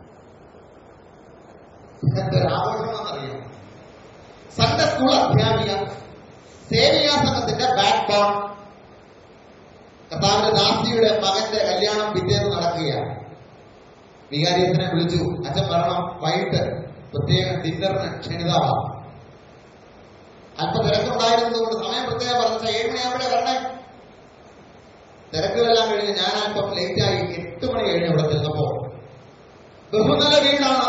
എന്തൊരു ആഘോഷമാണെന്നറിയാം സൺഡേ സ്കൂൾ അധ്യാപിക സേവികാ സംഘത്തിന്റെ ബാക്ക് ബോൺ കർത്താവിന്റെ ദാസിയുടെ മകന്റെ കല്യാണം പിറ്റേന്ന് നടക്കുകയാണ് വികാരിയത്തിനെ വിളിച്ചു അച്ഛൻ വരണം വൈകിട്ട് പ്രത്യേക ഡിന്നറിന് ക്ഷണിതാവാം അല്പ തിരക്കുണ്ടായിരുന്നതുകൊണ്ട് സമയം പ്രത്യേകം പറഞ്ഞ ഏഴ് മണിയാകുമ്പോഴേ വരണേ തിരക്കുകളെല്ലാം കഴിഞ്ഞ് ഞാൻ അല്പം ലേറ്റായി എട്ട് മണി കഴിഞ്ഞ് ഇവിടെ ചെന്നപ്പോ ബഹുനില വീടാണ്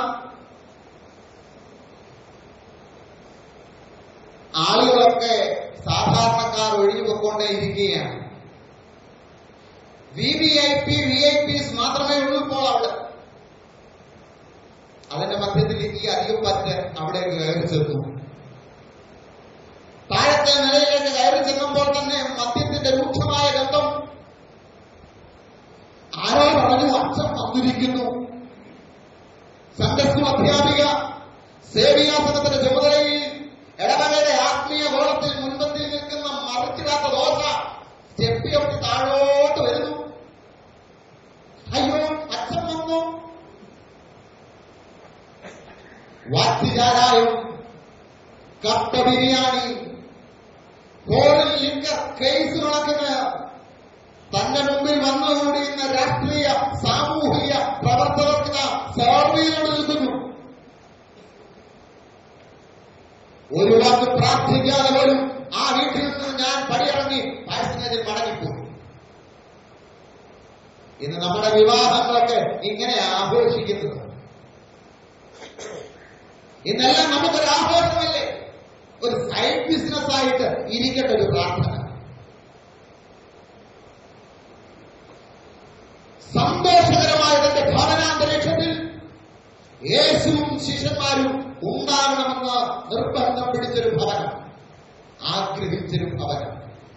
ആളുകളൊക്കെ സാധാരണക്കാർ ഒഴിഞ്ഞു പൊക്കൊണ്ടേ ഇരിക്കുകയാണ് V V I P V I Ps മാത്രമേ ഉള്ളൂ ഇപ്പോൾ അവിടെ അതിന്റെ മധ്യത്തിൽ ഈ അധികം പറ്റ് അവിടെ കയറി ചേർന്നു താഴത്തെ നിലയിലേക്ക് കയറി ചെല്ലുമ്പോൾ തന്നെ മദ്യത്തിന്റെ രൂക്ഷമായ ഗന്ധം ആരോ പറഞ്ഞു അച്ഛൻ വന്നിരിക്കുന്നു സൺഡേ അധ്യാപിക സേവിയാസനത്തിന്റെ ചുമതലയിൽ ഇടവകയുടെ ആത്മീയ ഗോളത്തിൽ മുൻപന്തിൽ നിൽക്കുന്ന മറിച്ചിടാത്ത ദോശ ചെപ്പിയൊട്ടി താഴോട്ട് വരുന്നു അയ്യോ അച്ഛൻ വന്നു വാറ്റുചാരായം കപ്പ ബിരിയാണി ഹോളിൽ ലിക്കർ കേസ് കണക്കിന് തന്റെ മുമ്പിൽ വന്നുകൂടിയുന്ന രാഷ്ട്രീയ സാമൂഹിക പ്രവർത്തകർക്ക് സർവീനോട് നിൽക്കുന്നു ഒരു വാക്ക് പ്രാർത്ഥിക്കാതെ പോലും ആ വീട്ടിൽ നിന്ന് ഞാൻ പടിയിറങ്ങി പാഴ്സനേജിൽ മടങ്ങിപ്പോയി ഇന്ന് നമ്മുടെ വിവാഹങ്ങളൊക്കെ ഇങ്ങനെ ആഘോഷിക്കുന്നത് ഇന്നെല്ലാം നമുക്കൊരു ആഘോഷമല്ലേ ഒരു സൈഡ് ബിസിനസ് ആയിട്ട് ഇരിക്കട്ടെ ഒരു പ്രാർത്ഥന സന്തോഷകരമായ തന്റെ ഭവനാന്തരീക്ഷത്തിൽ യേശുവും ശിഷ്യന്മാരും ഉണ്ടാകണമെന്ന് നിർബന്ധം പിടിച്ചൊരു ഭവനം ആഗ്രഹിച്ചൊരു ഭവനം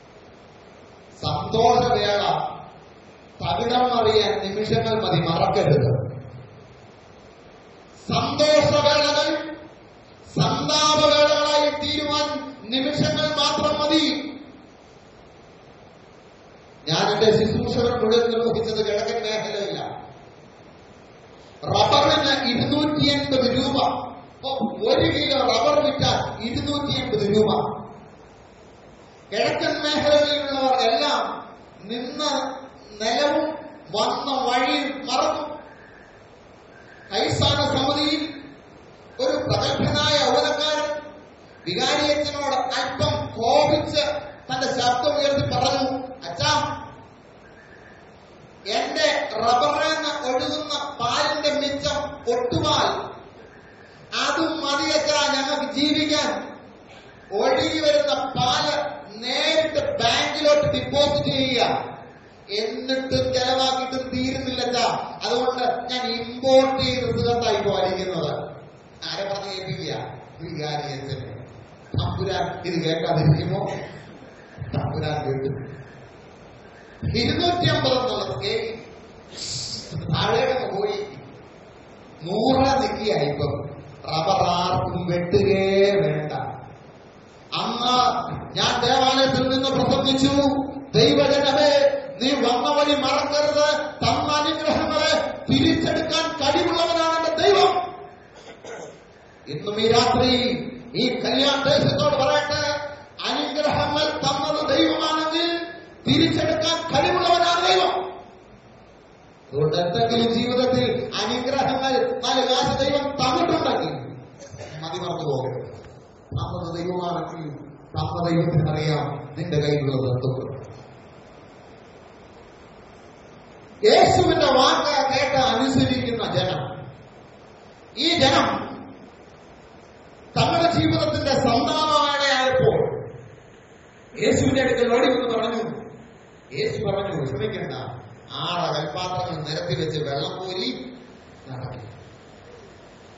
സന്തോഷവേള തകിടം അറിയാൻ നിമിഷങ്ങൾ മതി മറക്കരുത് സന്തോഷവേളകൾ സന്താപവേളകളായി തീരുവാൻ നിമിഷങ്ങൾ മാത്രം മതി ഞാൻ എന്റെ ശുശ്രൂഷകൾ മുഴുവൻ നിർവഹിച്ചത് കിഴക്കൻ മേഖലയില്ല റബ്ബറിന് ഇരുന്നൂറ്റി എൺപത് രൂപ അപ്പൊ ഒരു കിലോ റബ്ബർ വിറ്റാൽ ഇരുന്നൂറ്റി എൺപത് രൂപ കിഴക്കൻ മേഖലകളിലുള്ളവർ എല്ലാം നിന്ന് നിലവും വന്ന വഴിയും മറന്നു കൈസാന സമിതിയിൽ ഒരു പ്രഗത്ഭനായ ഔവനക്കാരൻ വികാരിയച്ഛനോട് അല്പം കോപിച്ച് തന്റെ ശബ്ദം ഉയർത്തി പറഞ്ഞു അച്ഛാ എന്റെ റബ്ബറിന്ന് ഒഴുകുന്ന പാലിന്റെ മിച്ചം ഒട്ടുപാൽ അതും മതിയച്ചാ ഞങ്ങൾക്ക് ജീവിക്കാൻ ഒഴുകി വരുന്ന പാല് നേരിട്ട് ബാങ്കിലോട്ട് ഡിപ്പോസിറ്റ് ചെയ്യുക എന്നിട്ടും ചെലവാക്കിയിട്ടും തീരുന്നില്ലച്ചാ അതുകൊണ്ട് ഞാൻ ഇമ്പോർട്ട് ചെയ്ത് തീർത്തായി വലിക്കുന്നത് ആരെ പറഞ്ഞ് കേൾപ്പിക്കുക വികാരിയച്ഛന് തമ്പുരാൻ ഇത് കേൾക്കാതിരിക്കുമോ തമ്പുരാൻ കേട്ടു ഇരുന്നൂറ്റി അമ്പത് എന്നുള്ള സ്കെയിൽ താഴേക്ക് പോയി നൂറ് നിൽക്കുക ഇപ്പം റബ്ബർ ആർക്കും വെട്ടുകേ വേണ്ട അന്ന് ഞാൻ ദേവാലയത്തിൽ നിന്ന് പ്രസംഗിച്ചു ദൈവജനമേ നീ വന്ന വഴി മറക്കരുത് തന്ന അനുഗ്രഹങ്ങളെ തിരിച്ചെടുക്കാൻ കഴിവുള്ളവനാണ് എന്റെ ദൈവം ഇന്നും ഈ രാത്രി ഈ കല്യാൺ ദേശത്തോട് പറയട്ടെ അനുഗ്രഹങ്ങൾ തന്നത് ദൈവമാണെങ്കിൽ തിരിച്ചെടുക്കാൻ കഴിവുള്ളവനാണ് ദൈവം അതുകൊണ്ട് എന്തെങ്കിലും ജീവിതത്തിൽ അനുഗ്രഹങ്ങൾ നാല് കാശ് ദൈവം തന്നിട്ടുണ്ടെങ്കിൽ മതി മറന്നു പോകരുത് തന്നത് ദൈവമാണെങ്കിൽ തന്ന ദൈവത്തിനറിയാം നിന്റെ കയ്യിലുള്ളത് എന്തുകൊണ്ട് യേശുവിന്റെ വാക്ക് കേട്ട് അനുസരിക്കുന്ന ജനം ഈ ജനം തങ്ങളുടെ ജീവിതത്തിന്റെ സന്താനമായപ്പോൾ യേശുവിന്റെ അടുക്കൽ ഓടി വന്ന് പറഞ്ഞു യേശു പറഞ്ഞു വിഷമിക്കണ്ട ആറ് കൽപാത്രങ്ങൾ നിരത്തി വെച്ച് വെള്ളം കോരി നടക്കി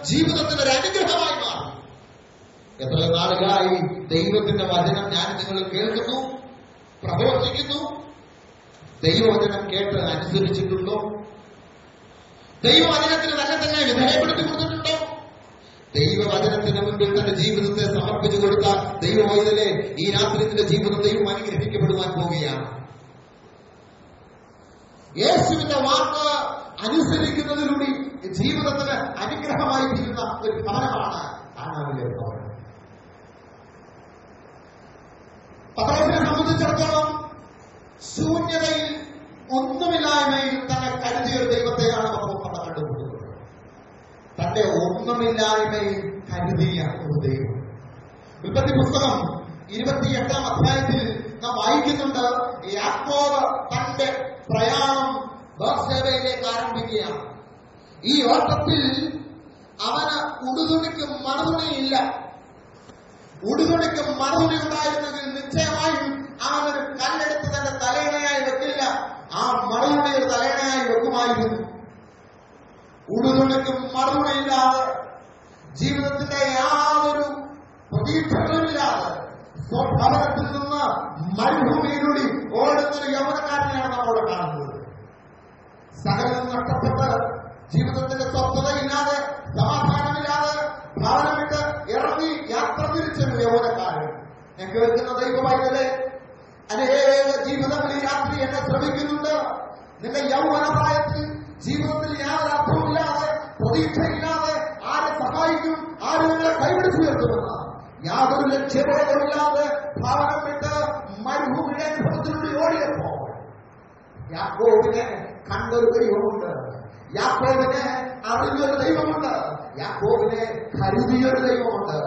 ജീവിതത്തിന് ഒരു അനുഗ്രഹമായി മാറി എത്ര നാളുകളായി ദൈവത്തിന്റെ വചനം ഞാൻ നിങ്ങൾ കേൾക്കുന്നു പ്രവർത്തിക്കുന്നു ദൈവവചനം കേട്ട് അനുസരിച്ചിട്ടുണ്ടോ ദൈവവചനത്തിന് തന്നെ തന്നെ വിധേയപ്പെടുത്തി കൊടുത്തിട്ടുണ്ടോ ദൈവവചനത്തിന് മുൻപിൽ തന്റെ ജീവിതത്തെ സമർപ്പിച്ചു കൊടുത്ത ദൈവവൈതലെ ഈ രാത്രി നിന്റെ ജീവിതം ദൈവം അനുഗ്രഹിക്കപ്പെടുവാൻ പോവുകയാണ് യേശുവിന്റെ വാക്ക് അനുസരിക്കുന്നതിലൂടെ ജീവിതത്തിന് അനുഗ്രഹമായി തീരുന്ന ഒരു ഭവനമാണ് കാനാവിലെ ഭവനം പത്രത്തിനെ സംബന്ധിച്ചിടത്തോളം ശൂന്യതയിൽ ഒന്നുമില്ലായ്മയിൽ തന്നെ കരുതിയ ഒരു ദൈവത്തെയാണ് പത്രോസ് കണ്ടുകൊടുക്കുന്നത് തന്റെ ഒന്നുമില്ലായ്മയിൽ കരുതിയ ഒരു ദൈവം ഉൽപ്പത്തി പുസ്തകം ഇരുപത്തിയെട്ടാം അധ്യായത്തിൽ നാം വായിക്കുന്നുണ്ട് യാക്കോബ് തന്റെ പ്രയാണം ബർസേവയിലേക്ക് ആരംഭിക്കുകയാണ് ഈ ഓട്ടത്തിൽ അവന് ഉടുതുണിക്ക് മറുതുണിയില്ല ഉടുതുണിക്ക് മറുതുണി ഉണ്ടായിരുന്നെങ്കിൽ നിശ്ചയമായും അവനൊരു കല്ലെടുത്ത് തന്റെ തലയിണയായി വെക്കില്ല ആ മറുതുണി ഒരു തലയിണയായി വെക്കുമായിരുന്നു ഉടുതുണിക്ക് മറുതുണിയില്ലാതെ ജീവിതത്തിന്റെ യാതൊരു പ്രതീക്ഷകളുമില്ലാതെ സ്വഭവനത്തിൽ നിന്ന് മരുഭൂമിയിലൂടെ ഓടുന്ന ഒരു യൗവനക്കാരനെയാണ് നമ്മോട് കാണുന്നത് സകലം നഷ്ടപ്പെട്ട് ജീവിതത്തിന്റെ സ്വസ്ഥതയില്ലാതെ സമാധാനമില്ലാതെ ഭവനം വിട്ട് ഇറങ്ങി യാത്ര തിരിച്ചൊരു യൗവനക്കാരൻ ഞാൻ കേൾക്കുന്ന ദൈവമായില്ലേ അനേക ജീവിതങ്ങളിൽ രാത്രി എന്നെ ശ്രമിക്കുന്നുണ്ട് നിന്റെ യൗവന പ്രായത്തിൽ ജീവിതത്തിൽ യാതൊരു അർത്ഥമില്ലാതെ പ്രതീക്ഷയില്ലാതെ ആരെ സഹായിക്കും ആര് നിങ്ങളെ കൈപിടിച്ചു ഉയർത്തുമെന്ന് യാതൊരു ലക്ഷ്യബോധമില്ലാതെ ഭവനം വിട്ട് മരുഭൂമിയുടെ അനുഭവത്തിലൂടെ ഓടിയപ്പോ യാക്കോബിനെ കണ്ടൊരു ദൈവമുണ്ട് യാക്കോബിനെ അറിഞ്ഞൊരു ദൈവമുണ്ട് യാക്കോബിനെ കരുതിയൊരു ദൈവമുണ്ട്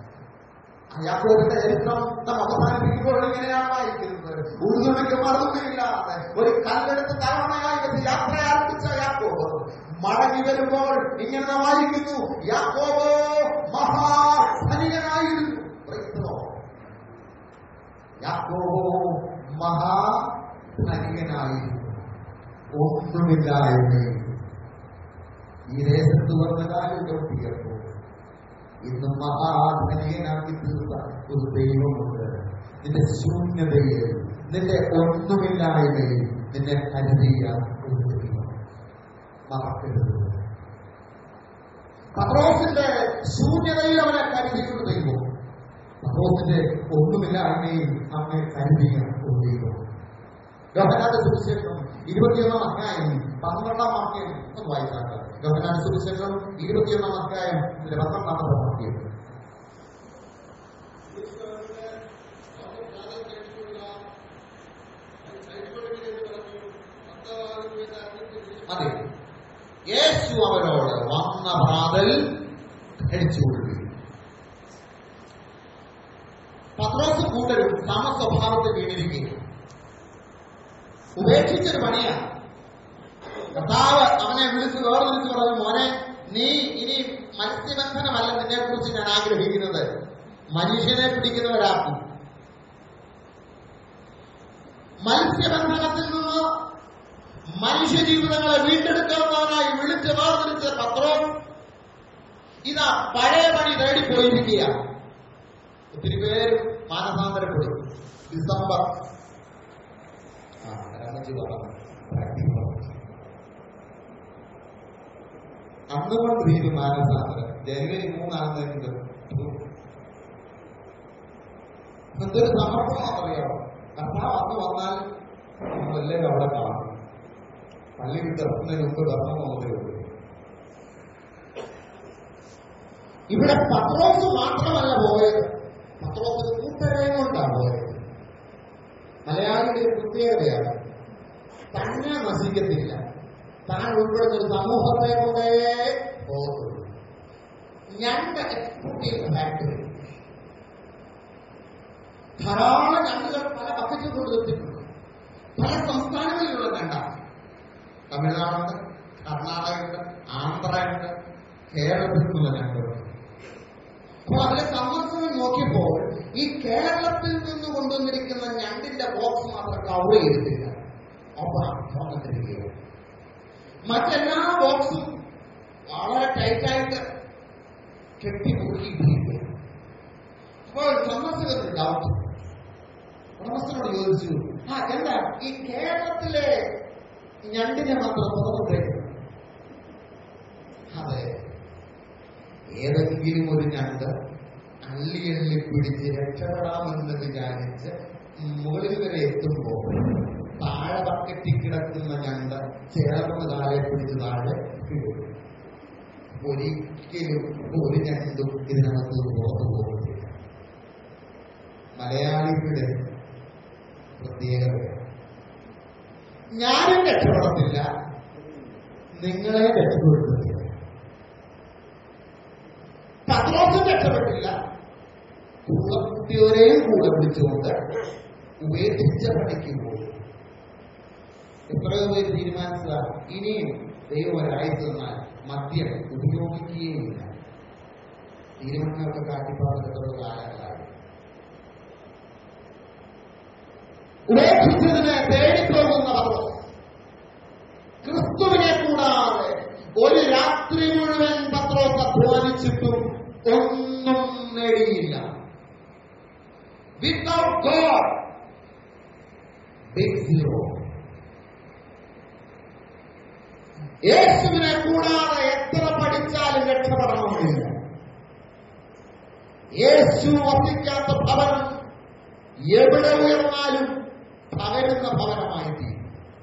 ആ യാക്കോബിന്റെ ചരിത്രം നാം അവസാനിപ്പിക്കുമ്പോൾ ഇങ്ങനെയാണ് വായിക്കുന്നത് ഉഴുതുണിക്ക് മറുതുണിയില്ലാതെ ഒരു കല്ലെടുത്ത് തലമണയായി വെച്ച് യാത്ര ആരംഭിച്ച യാക്കോബ് മടങ്ങി വരുമ്പോൾ ഇങ്ങനെ നാം വായിക്കുന്നു യാക്കോബ് മഹാധനികനായിരുന്നു Praise the Lord. യാക്കോബോ മഹാധനികനായിരുന്നു ഒന്നുമില്ലായ്മയിൽ ഈ ദേശത്ത് വന്ന കാര്യം നോക്കിയപ്പോൾ ഇന്ന് മഹാധനികനാക്കി തീർത്ത ഒരു ദൈവമുണ്ട് നിന്റെ ശൂന്യതയിൽ നിന്റെ ഒന്നുമില്ലായ്മയിൽ നിന്നെ കരുതിയ ഒരു ദൈവം മറക്കരുത് പത്രോസിന്റെ ശൂന്യതയിൽ അവനെ കരുതിയ ഒരു ദൈവം പത്രോസിന്റെ ഒന്നുമില്ലായ്മയിൽ അവനെ കരുതിയ ഒരു ദൈവം യോഹനാന്റെ സുവിശേഷം ഇരുപത്തിയൊന്നാം അധ്യായം പന്ത്രണ്ടാം വാക്യം ഒന്ന് വായിക്കാറ് യോഹനാന്റെ സുവിശേഷം ഇരുപത്തിയൊന്നാം അധ്യായം ഇതിന്റെ പന്ത്രണ്ടാമത്തെ വാക്യം അതെ യേശു അവരോട് വന്ന പ്രാതൽ ധരിച്ചുകൊള്ളുകയും പത്രോസ് കൂട്ടരും സമസ്വഭാവത്തെ വീണിരിക്കുകയും ഉപേക്ഷിച്ചൊരു പണിയാണ് കർത്താവ് അവനെ വിളിച്ച് വേർതിരിച്ച് പറഞ്ഞു മോനെ നീ ഇനി മത്സ്യബന്ധനമല്ല നിന്നെ കുറിച്ച് ഞാൻ ആഗ്രഹിക്കുന്നത് മനുഷ്യനെ പിടിക്കുന്നവരാക്കും മത്സ്യബന്ധനത്തിൽ നിന്ന് മനുഷ്യ ജീവിതങ്ങളെ വീണ്ടെടുക്കുന്നവനായി വിളിച്ച് വേർതിരിച്ച പത്രം ഇതാ പഴയ പണി തേടിപ്പോയിരിക്കുകയാണ് ഒത്തിരി പേര് മാനസാന്തരപ്പെടും ഡിസംബർ ആ രാമജി പറഞ്ഞു അന്ന് കൊണ്ട് തീരും മാനസാന്തരം ജനുവരി മൂന്നാകുന്നതിന് എന്തൊരു സമർപ്പണമാണെന്നറിയാമോ കർത്താവ് അന്ന് വന്നാൽ നമ്മളെല്ലാവരും അവിടെ കാണും പള്ളി വിട്ട് ഇറങ്ങുന്നതിന് മുമ്പ് കർത്താവ് വന്നതേ ഉള്ളൂ ഇവിടെ പത്രോസ് മാത്രമല്ല പോയത് പത്രോസ് കൂട്ടരെയും കൊണ്ടാണ് പോയത് മലയാളിയുടെ ഒരു പ്രത്യേകതയാണ് തന്നെ നശിക്കത്തില്ല താൻ ഉൾപ്പെടുന്ന ഒരു സമൂഹത്തെ കൂടെ പോകത്തുള്ളൂ ഞണ്ട് എക്സ്പോർട്ട് ഫാക്ടറി ധാരാളം ഞണ്ടുകൾ പല ബക്കറ്റിൽ കൊടുത്തിട്ടുണ്ട് പല സംസ്ഥാനങ്ങളിലുള്ള ഞണ്ടാണ് തമിഴ്നാടുണ്ട് കർണാടകയുണ്ട് ആന്ധ്രയുണ്ട് കേരളത്തിൽ നിന്നുള്ള ഞണ്ടുകളുണ്ട് അപ്പൊ അതിലെ സന്ദർശനം നോക്കിയപ്പോൾ ഈ കേരളത്തിൽ നിന്ന് കൊണ്ടുവന്നിരിക്കുന്ന ഞണ്ടിന്റെ ബോക്സ് മാത്രം കവർ ചെയ്തിട്ടില്ല ഓപ്പൺ തുറന്നിട്ടിരിക്കുകയാണ് മറ്റെല്ലാ ബോക്സും വളരെ ടൈറ്റായിട്ട് കെട്ടിമുറുക്കിയിട്ടിരിക്കുക അപ്പോൾ സന്ദർശകർക്ക് ഡൗട്ട് ഉടമസ്ഥനോട് ചോദിച്ചു ആ എന്താ ഈ കേരളത്തിലെ ഞണ്ടിനെ മാത്രം പുറത്തേക്ക് അതെ ഏതെങ്കിലും ഒരു ഞണ്ട് അള്ളി അള്ളി പിടിച്ച് രക്ഷപ്പെടാമെന്ന് വിചാരിച്ച് മുകളിൽ വരെ എത്തുമ്പോൾ താഴെ ബക്കറ്റിൽ കിടക്കുന്ന ഞണ്ട് ചേർന്ന് താഴെ പിടിച്ച് താഴെ ഇടും ഒരിക്കലും ഒരു ഞണ്ടും ഇതിനകത്ത് പുറത്തു പോകുന്നില്ല മലയാളികളുടെ പ്രത്യേകത ഞാനും രക്ഷപ്പെടത്തില്ല നിങ്ങളെ രക്ഷപ്പെടുത്തില്ല പത്രോസും രക്ഷപ്പെട്ടില്ല കുട്ടിയോരെയും കൂടെ വിളിച്ചുകൊണ്ട് ഉപേക്ഷിച്ച പണിക്ക് പോയി എത്രയോ പേര് തീരുമാനിച്ചതാ ഇനിയും ദൈവം ഒരാഴ്ച തന്നാൽ മദ്യം ഉപയോഗിക്കുകയില്ല തീരുമാനമൊക്കെ കാട്ടിപ്പാടുള്ള കാലങ്ങളായി ഉപേക്ഷിച്ചതിനെ തേടിപ്പോകുന്ന പത്രോസ് ക്രിസ്തുവിനെ കൂടാതെ ഒരു രാത്രി മുഴുവൻ പത്രോസ് അധ്വാനിച്ചിട്ടും ഒന്നും നേടിയില്ല വിത്തൗട്ട് ഗോഡ് ബിഗ് സീറോ യേശുവിനെ കൂടാതെ എത്ര പഠിച്ചാലും രക്ഷപ്പെടണമെന്നില്ല യേശു വസിക്കാത്ത ഭവനം എവിടെ ഉയർന്നാലും പകരുന്ന ഭവനമായി തീരും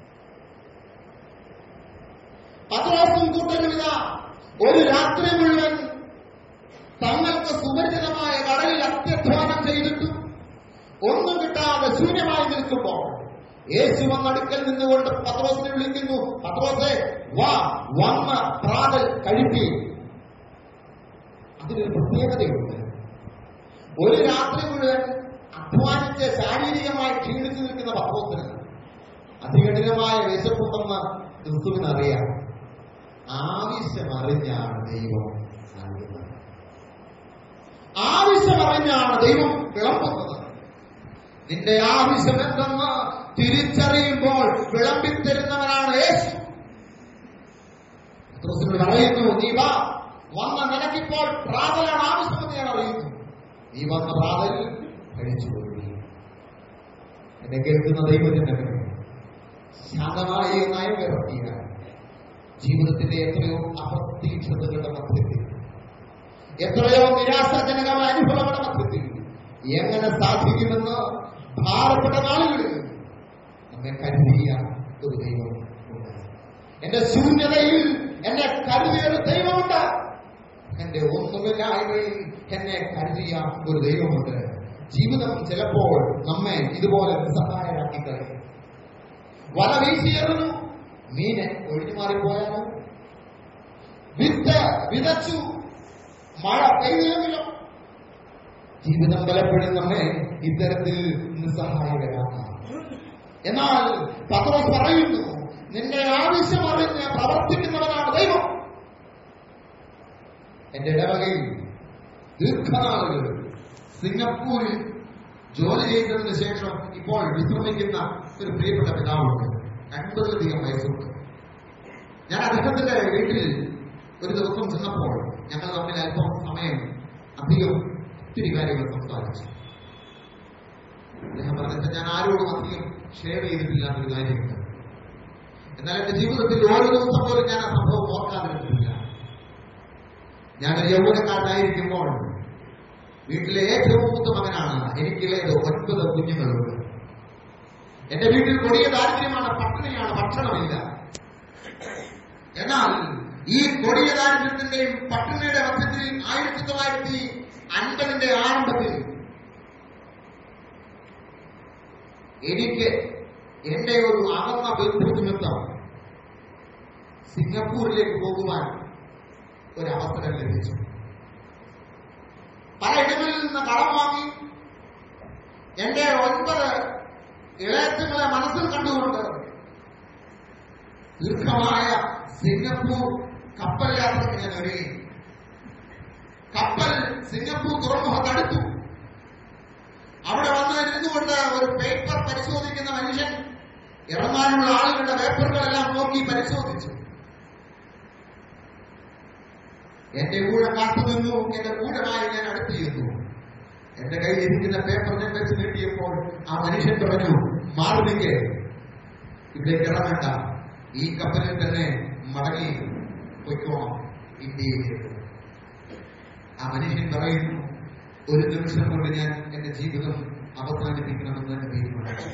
പത്രോസും കൂട്ടരുമിത ഒരു രാത്രി മുഴുവൻ തങ്ങൾക്ക് സുപരിചിതമായ കടലിൽ അത്യധ്വാനം ചെയ്തിട്ടും ഒന്നും കിട്ടാതെ ശൂന്യമായി നിൽക്കുമ്പോൾ യേശു വന്നടുക്കൽ നിന്നുകൊണ്ട് പത്രോസിനെ വിളിക്കുന്നു പത്രോസെ വാ വന്ന പ്രാതൽ കഴിപ്പി അതിനൊരു പ്രത്യേകതയുണ്ട് ഒരു രാത്രി മുഴുവൻ അധ്വാനിച്ച് ശാരീരികമായി ക്ഷീണിച്ചു നിൽക്കുന്ന പത്രോസിന് അതികഠിനമായ വിശപ്പുണ്ടെന്ന് ക്രിസ്തുവിനറിയാം ആവശ്യമറിഞ്ഞാണ് ദൈവം നൽകുന്നത് ആവശ്യമറിഞ്ഞാണ് ദൈവം വിളമ്പുന്നത് നിന്റെ ആവശ്യം എന്തെന്ന് തിരിച്ചറിയുമ്പോൾ വിളമ്പിത്തരുന്നവനാണ് യേശു പത്രോസിനോട് പറയുന്നു നീ വാ വന്ന നിനക്കിപ്പോൾ പ്രാതലാണ് ആവശ്യമെന്ന് ഞാൻ അറിയുന്നു നീ വന്ന പ്രാതൽ കഴിച്ചു പോയി എന്നെ കേൾക്കുന്ന ദൈവത്തിന്റെ ശാന്തമായ നയം വിറത്തിയ ജീവിതത്തിന്റെ എത്രയോ അപ്രതീക്ഷിതകളുടെ മധ്യത്തിൽ എത്രയോ നിരാശാജനകമായ അനുഭവങ്ങളുടെ മധ്യത്തിൽ എങ്ങനെ സാധിക്കുമെന്ന് ഭാരപ്പെട്ട നാളുകളിൽ നമ്മെ കരുതിയ ഒരു ദൈവം ഉണ്ട് എന്റെ ശൂന്യതയിൽ എന്നെ കരുതിയ ഒരു ദൈവമുണ്ട് എന്റെ ഒന്നുമില്ലായ്മയിൽ എന്നെ കരുതിയ ഒരു ദൈവമുണ്ട് ജീവിതം ചിലപ്പോൾ നമ്മെ ഇതുപോലെ നിസ്സഹായരാക്കി കളയും വല വീശിയെറിഞ്ഞു മീനെ ഒഴിഞ്ഞു മാറിപ്പോയാലും വിത്ത് വിതച്ചു മഴ പെയ്തില്ലെങ്കിലും ജീവിതം പലപ്പോഴും നമ്മെ ഇത്തരത്തിൽ നിസ്സഹായകരാക്കാം എന്നാൽ പത്രോസ് പറയുന്നു നിന്റെ ആവശ്യം അറിഞ്ഞ് പ്രവർത്തിക്കുന്നവനാണ് ദൈവം എന്റെ ഇടവകയിൽ ദീർഘനാളുകൾ സിംഗപ്പൂരിൽ ജോലി ചെയ്തതിന് ശേഷം ഇപ്പോൾ വിശ്രമിക്കുന്ന ഒരു പ്രിയപ്പെട്ട പിതാവുണ്ട് അൻപതിലധികം വയസ്സുണ്ട് ഞാൻ അദ്ദേഹത്തിന്റെ വീട്ടിൽ ഒരു ദിവസം ചെന്നപ്പോൾ ഞങ്ങൾ തമ്മിൽ അല്പം സമയം അധികം ഒത്തിരി കാര്യങ്ങൾ സംസാരിച്ചു അദ്ദേഹം പറഞ്ഞിട്ട് ഞാൻ ആരോടും അധികം ഷെയർ ചെയ്തിട്ടില്ലാത്തൊരു കാര്യമുണ്ട് എന്നാൽ എന്റെ ജീവിതത്തിൽ ഓരോ ദിവസം പോലും ഞാൻ ആ സംഭവം ഓർക്കാതിരുന്നിട്ടില്ല ഞാനൊരു യൗവനക്കാരനായിരിക്കുമ്പോൾ വീട്ടിലെ ഏറ്റവും മൂത്ത മകനാണ് എനിക്കിളയത് ഒൻപത് കുഞ്ഞുങ്ങളുണ്ട് എന്റെ വീട്ടിൽ കൊടിയ ദാരിദ്ര്യമാണ് പട്ടിണിയാണ് ഭക്ഷണമില്ല എന്നാൽ ഈ കൊടിയ ദാരിദ്ര്യത്തിന്റെയും പട്ടിണിയുടെ മധ്യത്തിൽ ആയിരത്തി തൊള്ളായിരത്തി അൻപതിന്റെ ആരംഭത്തിൽ എനിക്ക് എന്റെ ഒരു അകന്ന ബന്ധുനിമിത്തം സിംഗപ്പൂരിലേക്ക് പോകുവാൻ ഒരവസരം ലഭിച്ചു പല ഇടങ്ങളിൽ നിന്ന് കടം വാങ്ങി എന്റെ ഒൻപത് ഇളയത്തുങ്ങളെ മനസ്സിൽ കണ്ടുകൊണ്ട് ദീർഘമായ സിംഗപ്പൂർ കപ്പൽ യാത്രയ്ക്ക് ഞാൻ ഒരുങ്ങി കപ്പൽ സിംഗപ്പൂർ തുറമുഖത്ത് അടുത്തു അവിടെ വന്ന് ഇരുന്നുകൊണ്ട് ഒരു പേപ്പർ പരിശോധിക്കുന്ന മനുഷ്യൻ ഇറങ്ങാനുള്ള ആളുകളുടെ പേപ്പറുകളെല്ലാം നോക്കി പരിശോധിച്ചു എന്റെ കൂടെ കാത്തു നിന്നു എന്റെ കൂടമായി ഞാൻ അടുത്ത് ചെന്നു എന്റെ കയ്യിൽ ഇരിക്കുന്ന പേപ്പർ ഞാൻ വെച്ച് നീട്ടിയപ്പോൾ ആ മനുഷ്യൻ പറഞ്ഞു മാറി നിൽക്കേ ഇവിടേക്ക് ഇറങ്ങണ്ട ഈ കപ്പലിൽ തന്നെ മടങ്ങി പൊയ്ക്കോണം ഇന്ത്യയിലേക്ക് ആ മനുഷ്യൻ പറയുന്നു ഒരു നിമിഷം കൊണ്ട് ഞാൻ എന്റെ ജീവിതം അവസാനിപ്പിക്കണമെന്ന് ഞാൻ തീരുമാനിച്ചു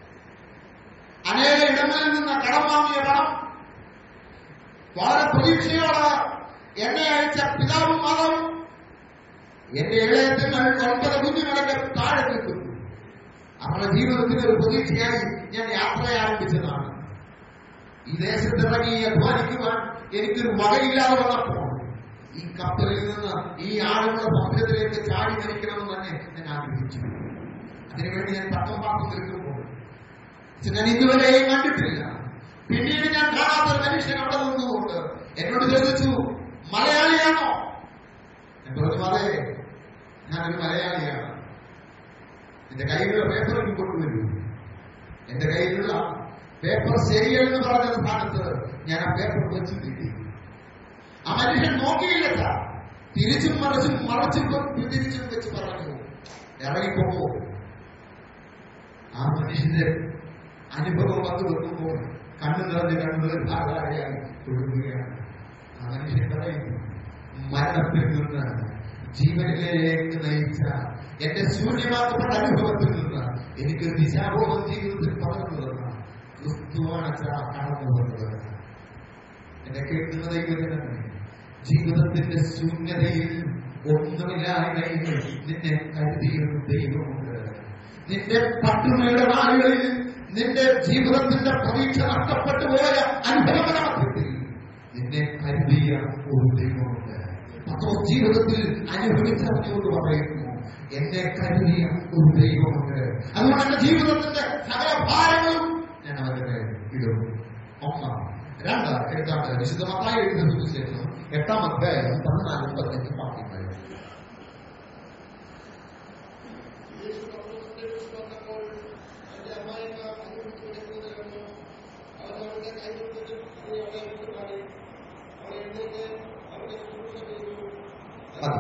അനേക ഇടങ്ങളിൽ നിന്ന് കടം വാങ്ങിയ പണം വളരെ പ്രതീക്ഷയോടെ എന്നെ അയച്ച പിതാവും മാതാവും എന്റെ ഇളയത്തിങ്ങൾ ഒൻപത് കുഞ്ഞുങ്ങളൊക്കെ താഴെ നിൽക്കുന്നു അവരുടെ ജീവിതത്തിന് ഒരു പ്രതീക്ഷയായി ഞാൻ യാത്ര ആരംഭിച്ചതാണ് ഈ ദേശത്തിറങ്ങി അധ്വാനിക്കുവാൻ എനിക്കൊരു വകയില്ലാതെ വന്നപ്പോൾ ഈ കപ്പലിൽ നിന്ന് ഈ ആളുകളുടെ സമുദ്രത്തിലേക്ക് ചാടി മരിക്കണമെന്ന് തന്നെ ഞാൻ ആഗ്രഹിച്ചു അതിനുവേണ്ടി ഞാൻ തത്വം പാത്രം നിൽക്കുമ്പോൾ പക്ഷെ ഞാൻ ഇതുവരെയും കണ്ടിട്ടില്ല പിന്നീട് ഞാൻ കാണാത്തൊരു മനുഷ്യൻ അവിടെ നിന്നുകൊണ്ട് എന്നോട് ചോദിച്ചു മലയാളിയാണോ ഞാൻ പറഞ്ഞു അതെ ഞാനൊരു മലയാളിയാണ് എന്റെ കയ്യിലുള്ള പേപ്പർ എനിക്ക് കൊണ്ടുവരൂ എന്റെ കയ്യിലുള്ള പേപ്പർ ശരിയെന്ന് പറഞ്ഞ സ്ഥാനത്ത് ഞാൻ ആ പേപ്പർ വെച്ച് കിട്ടി ആ മനുഷ്യൻ നോക്കിയില്ല സാർ തിരിച്ചും മറിച്ചും മറച്ചും തിരിച്ചും വെച്ച് പറഞ്ഞു ഇറങ്ങിപ്പോകൂ ആ മനുഷ്യന്റെ അനുഭവം വന്നു വെക്കുമ്പോൾ കണ്ണു നിറഞ്ഞ് കണ്ണുകൾ ധാരാളയായി ഒഴുകുകയാണ് ആ മനുഷ്യൻ പറയുന്നു മരണത്തിൽ നിന്ന് ജീവനിലേക്ക് നയിച്ച എന്റെ ശൂന്യമാക്കപ്പെട്ട അനുഭവത്തിൽ നിന്ന് എനിക്ക് ദിശാബോധം ജീവിതത്തിൽ പകർന്നു തന്ന ക്രിസ്തുവാണ് അച്ഛാ കടന്നു വന്നത് എന്നെ കേൾക്കുന്ന ദൈവജനമേ ജീവിതത്തിന്റെ ശൂന്യതയിൽ ഒന്നുമില്ലായ്മയിൽ നിന്നെ കരുതിയൊരു ദൈവമുണ്ട് നിന്റെ പട്ടുമയുടെ നാളുകളിൽ നിന്റെ ജീവിതത്തിന്റെ പ്രതീക്ഷ നഷ്ടപ്പെട്ടു പോയ അനുഭവങ്ങളുടെ മധ്യത്തിൽ നിന്നെ കരുതിയ ഒരു ദൈവമുണ്ട് അപ്പോൾ ജീവിതത്തിൽ അനുഭവിച്ചറിഞ്ഞുകൊണ്ട് പറയുന്നു എന്നെ കരുതിയ ഒരു ദൈവമുണ്ട് അതുകൊണ്ട് എന്റെ ജീവിതത്തിന്റെ സകല ഭാരങ്ങളും ഞാൻ അവരുടെ ഇടും ഒന്നാം രണ്ട് എഴുതാണ്ട് വിശുദ്ധമായ എഴുതുന്ന സുവിശേഷം എട്ടാം അധ്യായം പതിനാലും പതിനഞ്ചും വാക്യങ്ങൾ അത്.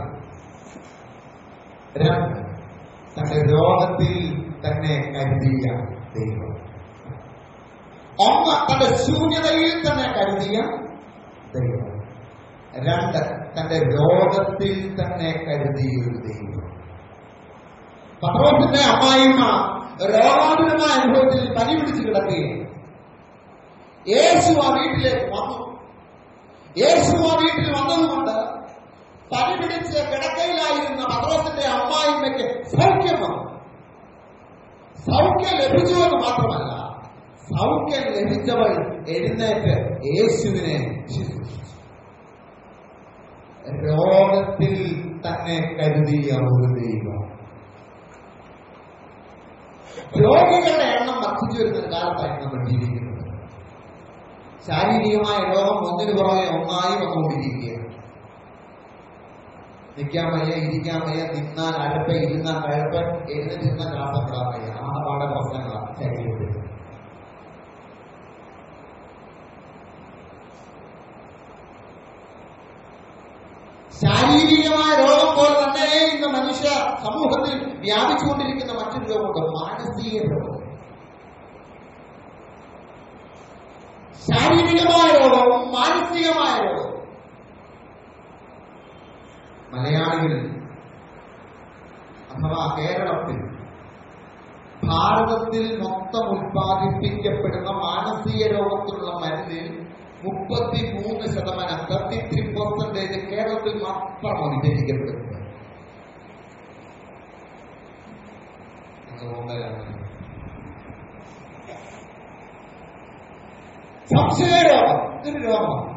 രണ്ട് തന്റെ രോഗത്തിൽ തന്നെ കരുതിയ ദൈവം ഒന്ന് തന്റെ ശൂന്യതയിൽ തന്നെ കരുതിയ ദൈവം രണ്ട് തന്റെ രോഗത്തിൽ തന്നെ കരുതിയ ഒരു ദൈവം പത്രോസിന്റെ അമ്മായിമ്മ രോഗാതുരമായ അനുഭവത്തിൽ പനി പിടിച്ച് കിടക്കുകയും യേശു ആ വീട്ടിലേക്ക് വന്നു യേശു ആ വീട്ടിൽ വന്നതുകൊണ്ട് പനി പിടിച്ച് കിടക്കയിലായിരുന്ന പത്രോസിന്റെ അമ്മായിമ്മയ്ക്ക് സൗഖ്യം വന്നു സൗഖ്യം ലഭിച്ചു എന്ന് മാത്രമല്ല സൗഖ്യം ലഭിച്ചവൾ എഴുന്നേറ്റ് യേശുവിനെ ശുശ്രൂഷിച്ചു രോഗത്തിൽ തന്നെ കരുതിയ ഒരു ദൈവം രോഗികളുടെ എണ്ണം വർദ്ധിച്ചു വരുന്ന ഒരു കാലത്താണ് നമ്മൾ ജീവിക്കുന്നത് ശാരീരികമായ രോഗം ഒന്നിനു പുറകെ ഒന്നായി വന്നുകൊണ്ടിരിക്കുകയാണ് നിൽക്കാൻ വയ്യ ഇരിക്കാൻ വയ്യ നിന്നാൽ അരപ്പ് ഇരുന്നാൽ കഴപ്പ് എഴുന്നേറ്റിരുന്ന ശ്വാസപ്പെടാൻ വയ്യ ആകപ്പാടെ പ്രശ്നങ്ങളാണ് ശരീരത്തിൽ ശാരീരികമായ രോഗം പോലെ തന്നെ ഇന്ന് മനുഷ്യ സമൂഹത്തിൽ വ്യാപിച്ചുകൊണ്ടിരിക്കുന്ന മറ്റൊരു രോഗമുണ്ട് മാനസിക രോഗം ശാരീരികമായ രോഗവും മാനസികമായ രോഗവും മലയാളികൾ അഥവാ കേരളത്തിൽ ഭാരതത്തിൽ മൊത്തം ഉത്പാദിപ്പിക്കപ്പെടുന്ന മാനസിക രോഗത്തിനുള്ള മരുന്നിൽ മുപ്പത്തി മൂന്ന് ശതമാനം തേർട്ടി ത്രീ പെർസെന്റേജ് കേരളത്തിൽ മാത്രമാണ് വിഭജിക്കപ്പെടുന്നത് അതുകൊണ്ടാണ് സംശയരോഗം ഇതൊരു രോഗമാണ്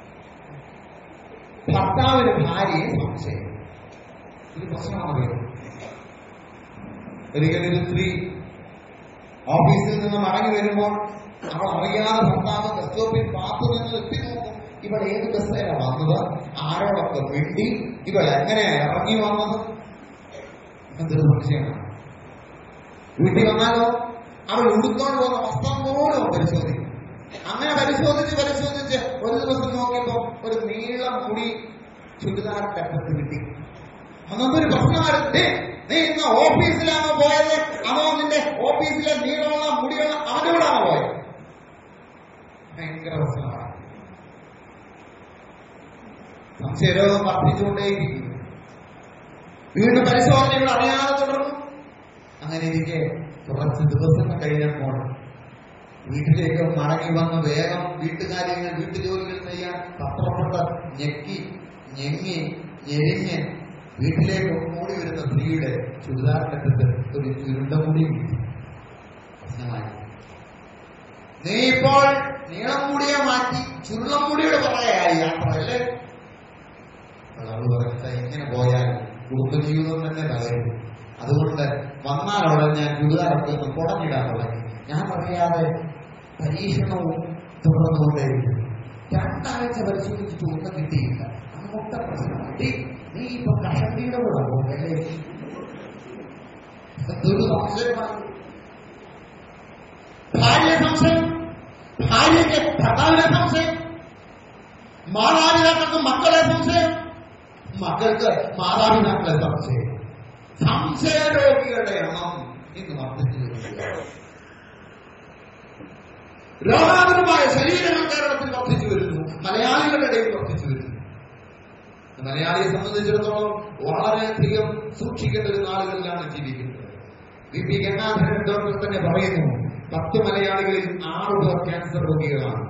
ഭർത്താവിന് ഭാര്യയെ സംശയം ഇത് പ്രശ്നമാണ് ഒരിക്കലൊരു സ്ത്രീ ഓഫീസിൽ നിന്ന് മടങ്ങി വരുമ്പോൾ അവൾ അറിയാതെ ഭർത്താവ് ബസ് സ്റ്റോപ്പിൽ പാത്തു നിന്ന് എത്തി നോക്കും ഇവൾ ഏത് ബസ്സിലാണ് വന്നത് ആരോടൊക്കെ മിണ്ടി ഇവൾ എങ്ങനെയാ ഇറങ്ങി വന്നത് എന്തൊരു സംശയമാണ് വീട്ടിൽ വന്നാലോ അവൾ ഉടുത്തോണ്ട് പോകുന്ന വസ്ത്രം പോലും അവൻ പരിശോധിക്കും അങ്ങനെ പരിശോധിച്ച് പരിശോധിച്ച് ഒരു ദിവസം നോക്കിയപ്പോ ഒരു നീളം മുടി ചുരിദാർ കട്ടത്ത് കിട്ടി അന്നൊരു പ്രശ്നമായിരുന്നു "ദേ, നീ ഇന്ന് ഓഫീസിലാണോ പോയത് അതോ നിന്റെ ഓഫീസിലെ നീളമുള്ള മുടിയുള്ള അവനോടാണോ പോയത് ഭയങ്കര പ്രശ്നമാണ് സംശയരോഗം വർദ്ധിച്ചുകൊണ്ടേയിരിക്കും വീണ്ടും പരിശോധനകൾ അറിയാതെ തുടർന്നു അങ്ങനെ ഇരിക്കെ കുറച്ച് ദിവസങ്ങൾ കഴിഞ്ഞപ്പോൾ വീട്ടിലേക്ക് മടങ്ങി വന്ന് വേഗം വീട്ടുകാര്യങ്ങൾ വീട്ടുജോലികൾ ചെയ്യാൻ തത്രപ്പെട്ട് ഞെക്കി ഞെങ്ങി ഞെരിഞ്ഞ് വീട്ടിലേക്ക് ഓടി വരുന്ന സ്ത്രീയുടെ ചുരിദാറിനകത്ത് ഒരു ചുരുണ്ട മുടി കിട്ടി പ്രശ്നമായി നീ ഇപ്പോൾ നീളം മുടിയെ മാറ്റി ചുരുളം മുടിയുടെ പറയായി യാത്ര അല്ലേ അവൾ പറഞ്ഞ ഇങ്ങനെ പോയാൽ കുടുംബജീവിതം തന്നെ തകരും അതുകൊണ്ട് വന്നാലവിടെ ഞാൻ ചുരിദാറൊക്കെ ഒന്ന് കുടഞ്ഞിടാൻ തുടങ്ങി ഞാൻ അറിയാതെ പരീക്ഷണവും തുടർന്നുകൊണ്ടേയിരുന്നു രണ്ടാഴ്ച പരിശോധിച്ചിട്ട് ഒന്നും കിട്ടിയില്ല അങ്ങോട്ട പ്രശ്നം കിട്ടി നീ ഇപ്പൊ കഷണ്ടിയുടെ കൂടെ പോകല്ലേ എന്തൊരു സംശയമാണ് ഭാര്യ സംശയം ഭാര്യയ്ക്ക് ഭർത്താവിനെ സംശയം മാതാപിതാക്കൾക്ക് മക്കളെ സംശയം മക്കൾക്ക് മാതാപിതാക്കളെ സംശയം സംശയരോഗികളുടെ എണ്ണം ഇന്ന് വർദ്ധിച്ചു വരുന്നു രോഗാതുരമായ ശരീരങ്ങൾ കേരളത്തിൽ വർദ്ധിച്ചു വരുന്നു മലയാളികളുടെ ഇടയിൽ വർദ്ധിച്ചു വരുന്നു മലയാളിയെ സംബന്ധിച്ചിടത്തോളം വളരെയധികം സൂക്ഷിക്കേണ്ട ഒരു നാളുകളിലാണ് ജീവിക്കുന്നത് വി പി ഗംഗാധരൻ ഡോക്ടർ തന്നെ പറയുന്നു പത്ത് മലയാളികളിൽ ആറ് പേർ ക്യാൻസർ രോഗികളാണ്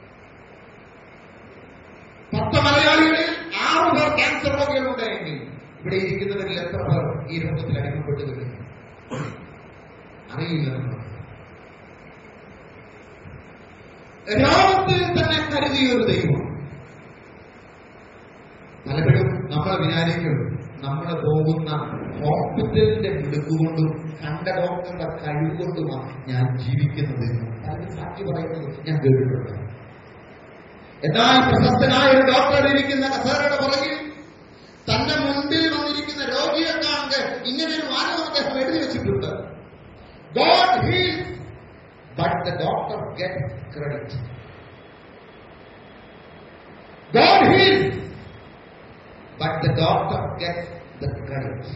പത്ത് മലയാളികളിൽ ആറ് പേർ ക്യാൻസർ രോഗികളുണ്ടെങ്കിൽ ഇവിടെ ഇരിക്കുന്നവരിൽ എത്ര പേർ ഈ രോഗത്തിൽ അടിമപ്പെട്ടു കഴിഞ്ഞു അറിയില്ല നമ്മൾ രോഗത്തിൽ തന്നെ കരുതിയ ഒരു ദൈവം പലപ്പോഴും നമ്മൾ വിചാരിക്കും നമ്മൾ പോകുന്ന ഹോസ്പിറ്റലിന്റെ മിടുക്കുകൊണ്ടും കണ്ട ഡോക്ടറുടെ കഴിവുകൊണ്ടുമാണ് ഞാൻ ജീവിക്കുന്നത് അതിന് സാക്ഷി പറയുന്നത് ഞാൻ കേട്ടിട്ടുണ്ട് എന്നാൽ പ്രശസ്തനായ ഒരു ഡോക്ടർ ഇരിക്കുന്ന കസേരയുടെ പുറകിൽ തന്റെ മുൻപിൽ വന്നിരിക്കുന്ന രോഗിയെ കാണുക ഇങ്ങനെ ഒരു വാരം അദ്ദേഹം എഴുതി വെച്ചിട്ടുണ്ട് God heals but the doctor get credit God heals but the doctor get the credit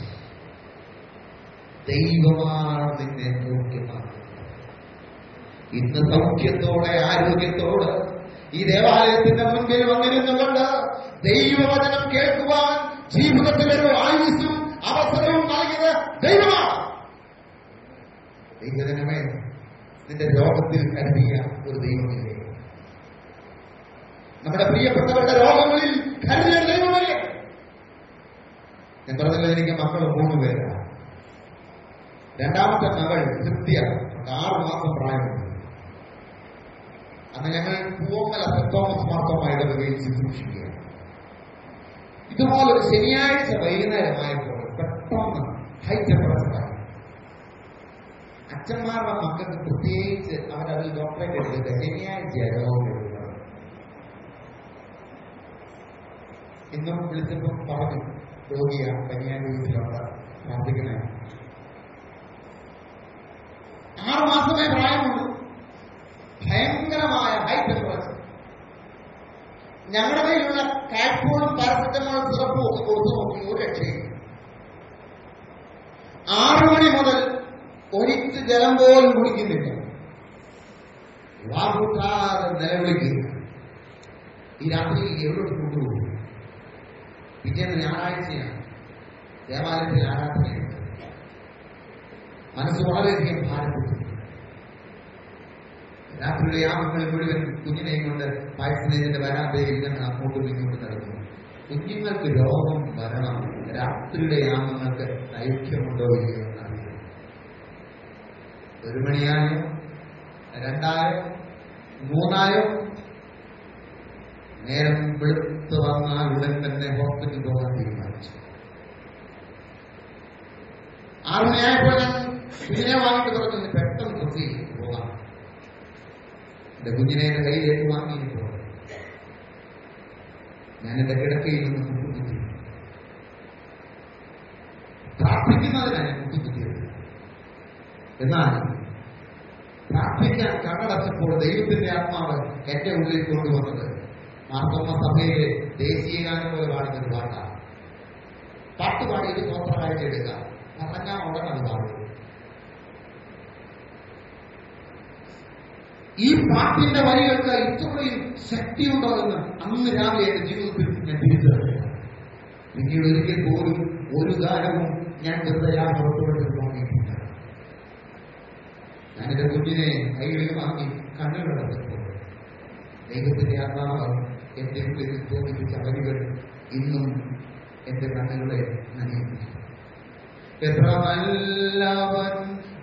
ദൈവമാണ് നിന്നെ നോക്കിയതാണ് ഇന്ന് സൗഖ്യത്തോടെ ആരോഗ്യത്തോടെ ഈ ദേവാലയത്തിന്റെ മുൻപിൽ വന്നിരുന്നുകൊണ്ട് ദൈവവചനം കേൾക്കുവാൻ ജീവിതത്തിൽ ഒരു ആയുസ്സും അവസരവും നൽകിയത് ദൈവമാണ് ദൈവജനമേ നിന്റെ രോഗത്തിൽ കരുതിയ ഒരു ദൈവമില്ലേ നമ്മുടെ പ്രിയപ്പെട്ടവരുടെ രോഗങ്ങളിൽ കരുതിയ ഒരു ദൈവമില്ലേ ഞാൻ പറഞ്ഞല്ലോ എനിക്ക് മക്കൾ മൂന്ന് പേരാണ് രണ്ടാമത്തെ മകൾ കൃത്യ ആറ് മാസം പ്രായമുണ്ട് അന്ന് ഞങ്ങൾ പൂവമ്മല സെന്റ് തോമസ് മാർത്തോമായ ഇടവകയിൽ ശുശ്രൂഷിക്കുക ഇതുപോലൊരു ശനിയാഴ്ച വൈകുന്നേരമായപ്പോൾ പെട്ടെന്ന് ഹൈ ടെമ്പറേച്ചറായി അച്ഛന്മാരുടെ മക്കൾക്ക് പ്രത്യേകിച്ച് അവരതിൽ ഡോക്ടറേറ്റ് എടുത്തിട്ട് ശനിയാഴ്ച രോഗം എടുക്കുന്നത് ഇന്നും വിളിച്ചപ്പോൾ പറഞ്ഞു രോഗിയാണ് പനിയാൻ വീട്ടിലുണ്ട് പ്രാർത്ഥിക്കണേ ആറ് മാസമേ പ്രായമുള്ളൂ ഭയങ്കരമായ ഹൈ ടെമ്പറേച്ചർ ഞങ്ങളുടെ കയ്യിലുള്ള കാൽപ്പോളും പാരസെറ്റമോൾ സിറപ്പും ഒക്കെ കൊടുത്തു നോക്കി ഒരു രക്ഷയും ആറു മണി മുതൽ ഒരിറ്റ് ജലം പോലും കുടിക്കുന്നില്ല വാകൂട്ടാതെ നിലവിളിക്കുക ഈ രാത്രി എവിടെ കൊണ്ടുപോകും പിറ്റേന്ന് ഞായറാഴ്ചയാണ് ദേവാലയത്തിൽ ആരാധനയുണ്ട് മനസ്സ് വളരെയധികം ഭാരപ്പെട്ടു രാത്രിയുടെ യാമങ്ങളിൽ മുഴുവൻ കുഞ്ഞിനെയും കൊണ്ട് പായസനേജിന്റെ വരാന്തയിൽ നിന്ന് അങ്ങോട്ടും ഇങ്ങോട്ടും നടക്കുന്നു കുഞ്ഞുങ്ങൾക്ക് രോഗം വരണം രാത്രിയുടെ യാമങ്ങൾക്ക് ദൈർഘ്യമുണ്ടോ ഇല്ലയോ എന്നറിയില്ല ഒരു മണിയായോ രണ്ടായോ മൂന്നായോ നേരം വെളുത്ത് വന്നാൽ ഉടൻ തന്നെ ഹോസ്പിറ്റലിൽ പോകാൻ തീരുമാനിച്ചു ആറ് മണിയായപ്പോൾ ഞാൻ കുഞ്ഞിനെ വാങ്ങിയിട്ട് പറഞ്ഞു പെട്ടെന്ന് കുത്തി പോകാം എന്റെ കുഞ്ഞിനെ എന്റെ കയ്യിലേക്ക് വാങ്ങിയിട്ട് ഞാൻ എന്റെ കിടക്കയിൽ നിന്ന് മുട്ടുകുത്തി പ്രാർത്ഥിക്കുന്നതിനാണ് ഞാൻ മുട്ടുകുത്തിയത് എന്നാൽ പ്രാർത്ഥിക്കാൻ കണ്ണടച്ചപ്പോൾ ദൈവത്തിന്റെ ആത്മാവ് എന്റെ ഉള്ളിൽ കൊണ്ടുവന്നത് മാർത്തോമ സഭയിലെ ദേശീയ ഗാനം പോലെ പാടുന്ന ഒരു പാട്ടാണ് പാട്ട് പാടിയിട്ട് സ്വന്തമായിട്ട് എടുക്കുക പറഞ്ഞാൽ ഉടനെ അത് പാടും ഈ പാട്ടിന്റെ വരികൾക്ക് ഇത്രയും ശക്തിയുണ്ടോ എന്ന് അന്ന് രാവിലെ എന്റെ ജീവിതത്തിൽ ഞാൻ തിരിച്ചറിഞ്ഞു പിന്നീട് ഒരിക്കൽ പോലും ഒരു ഗാനവും ഞാൻ വെറുതെ ആ പുറത്തുകൊണ്ട് തോന്നിയിട്ടില്ല ഞാനെന്റെ കുഞ്ഞിനെ കൈകളിൽ വാങ്ങി കണ്ണുകളടച്ചപ്പോൾ ദൈവത്തിന്റെ ആത്മാവ് എന്റെ ഉള്ളിൽ തോന്നിപ്പിച്ച വരികൾ ഇന്നും എന്റെ കണ്ണുകളെ നനയുന്നു എത്ര നല്ലവൻ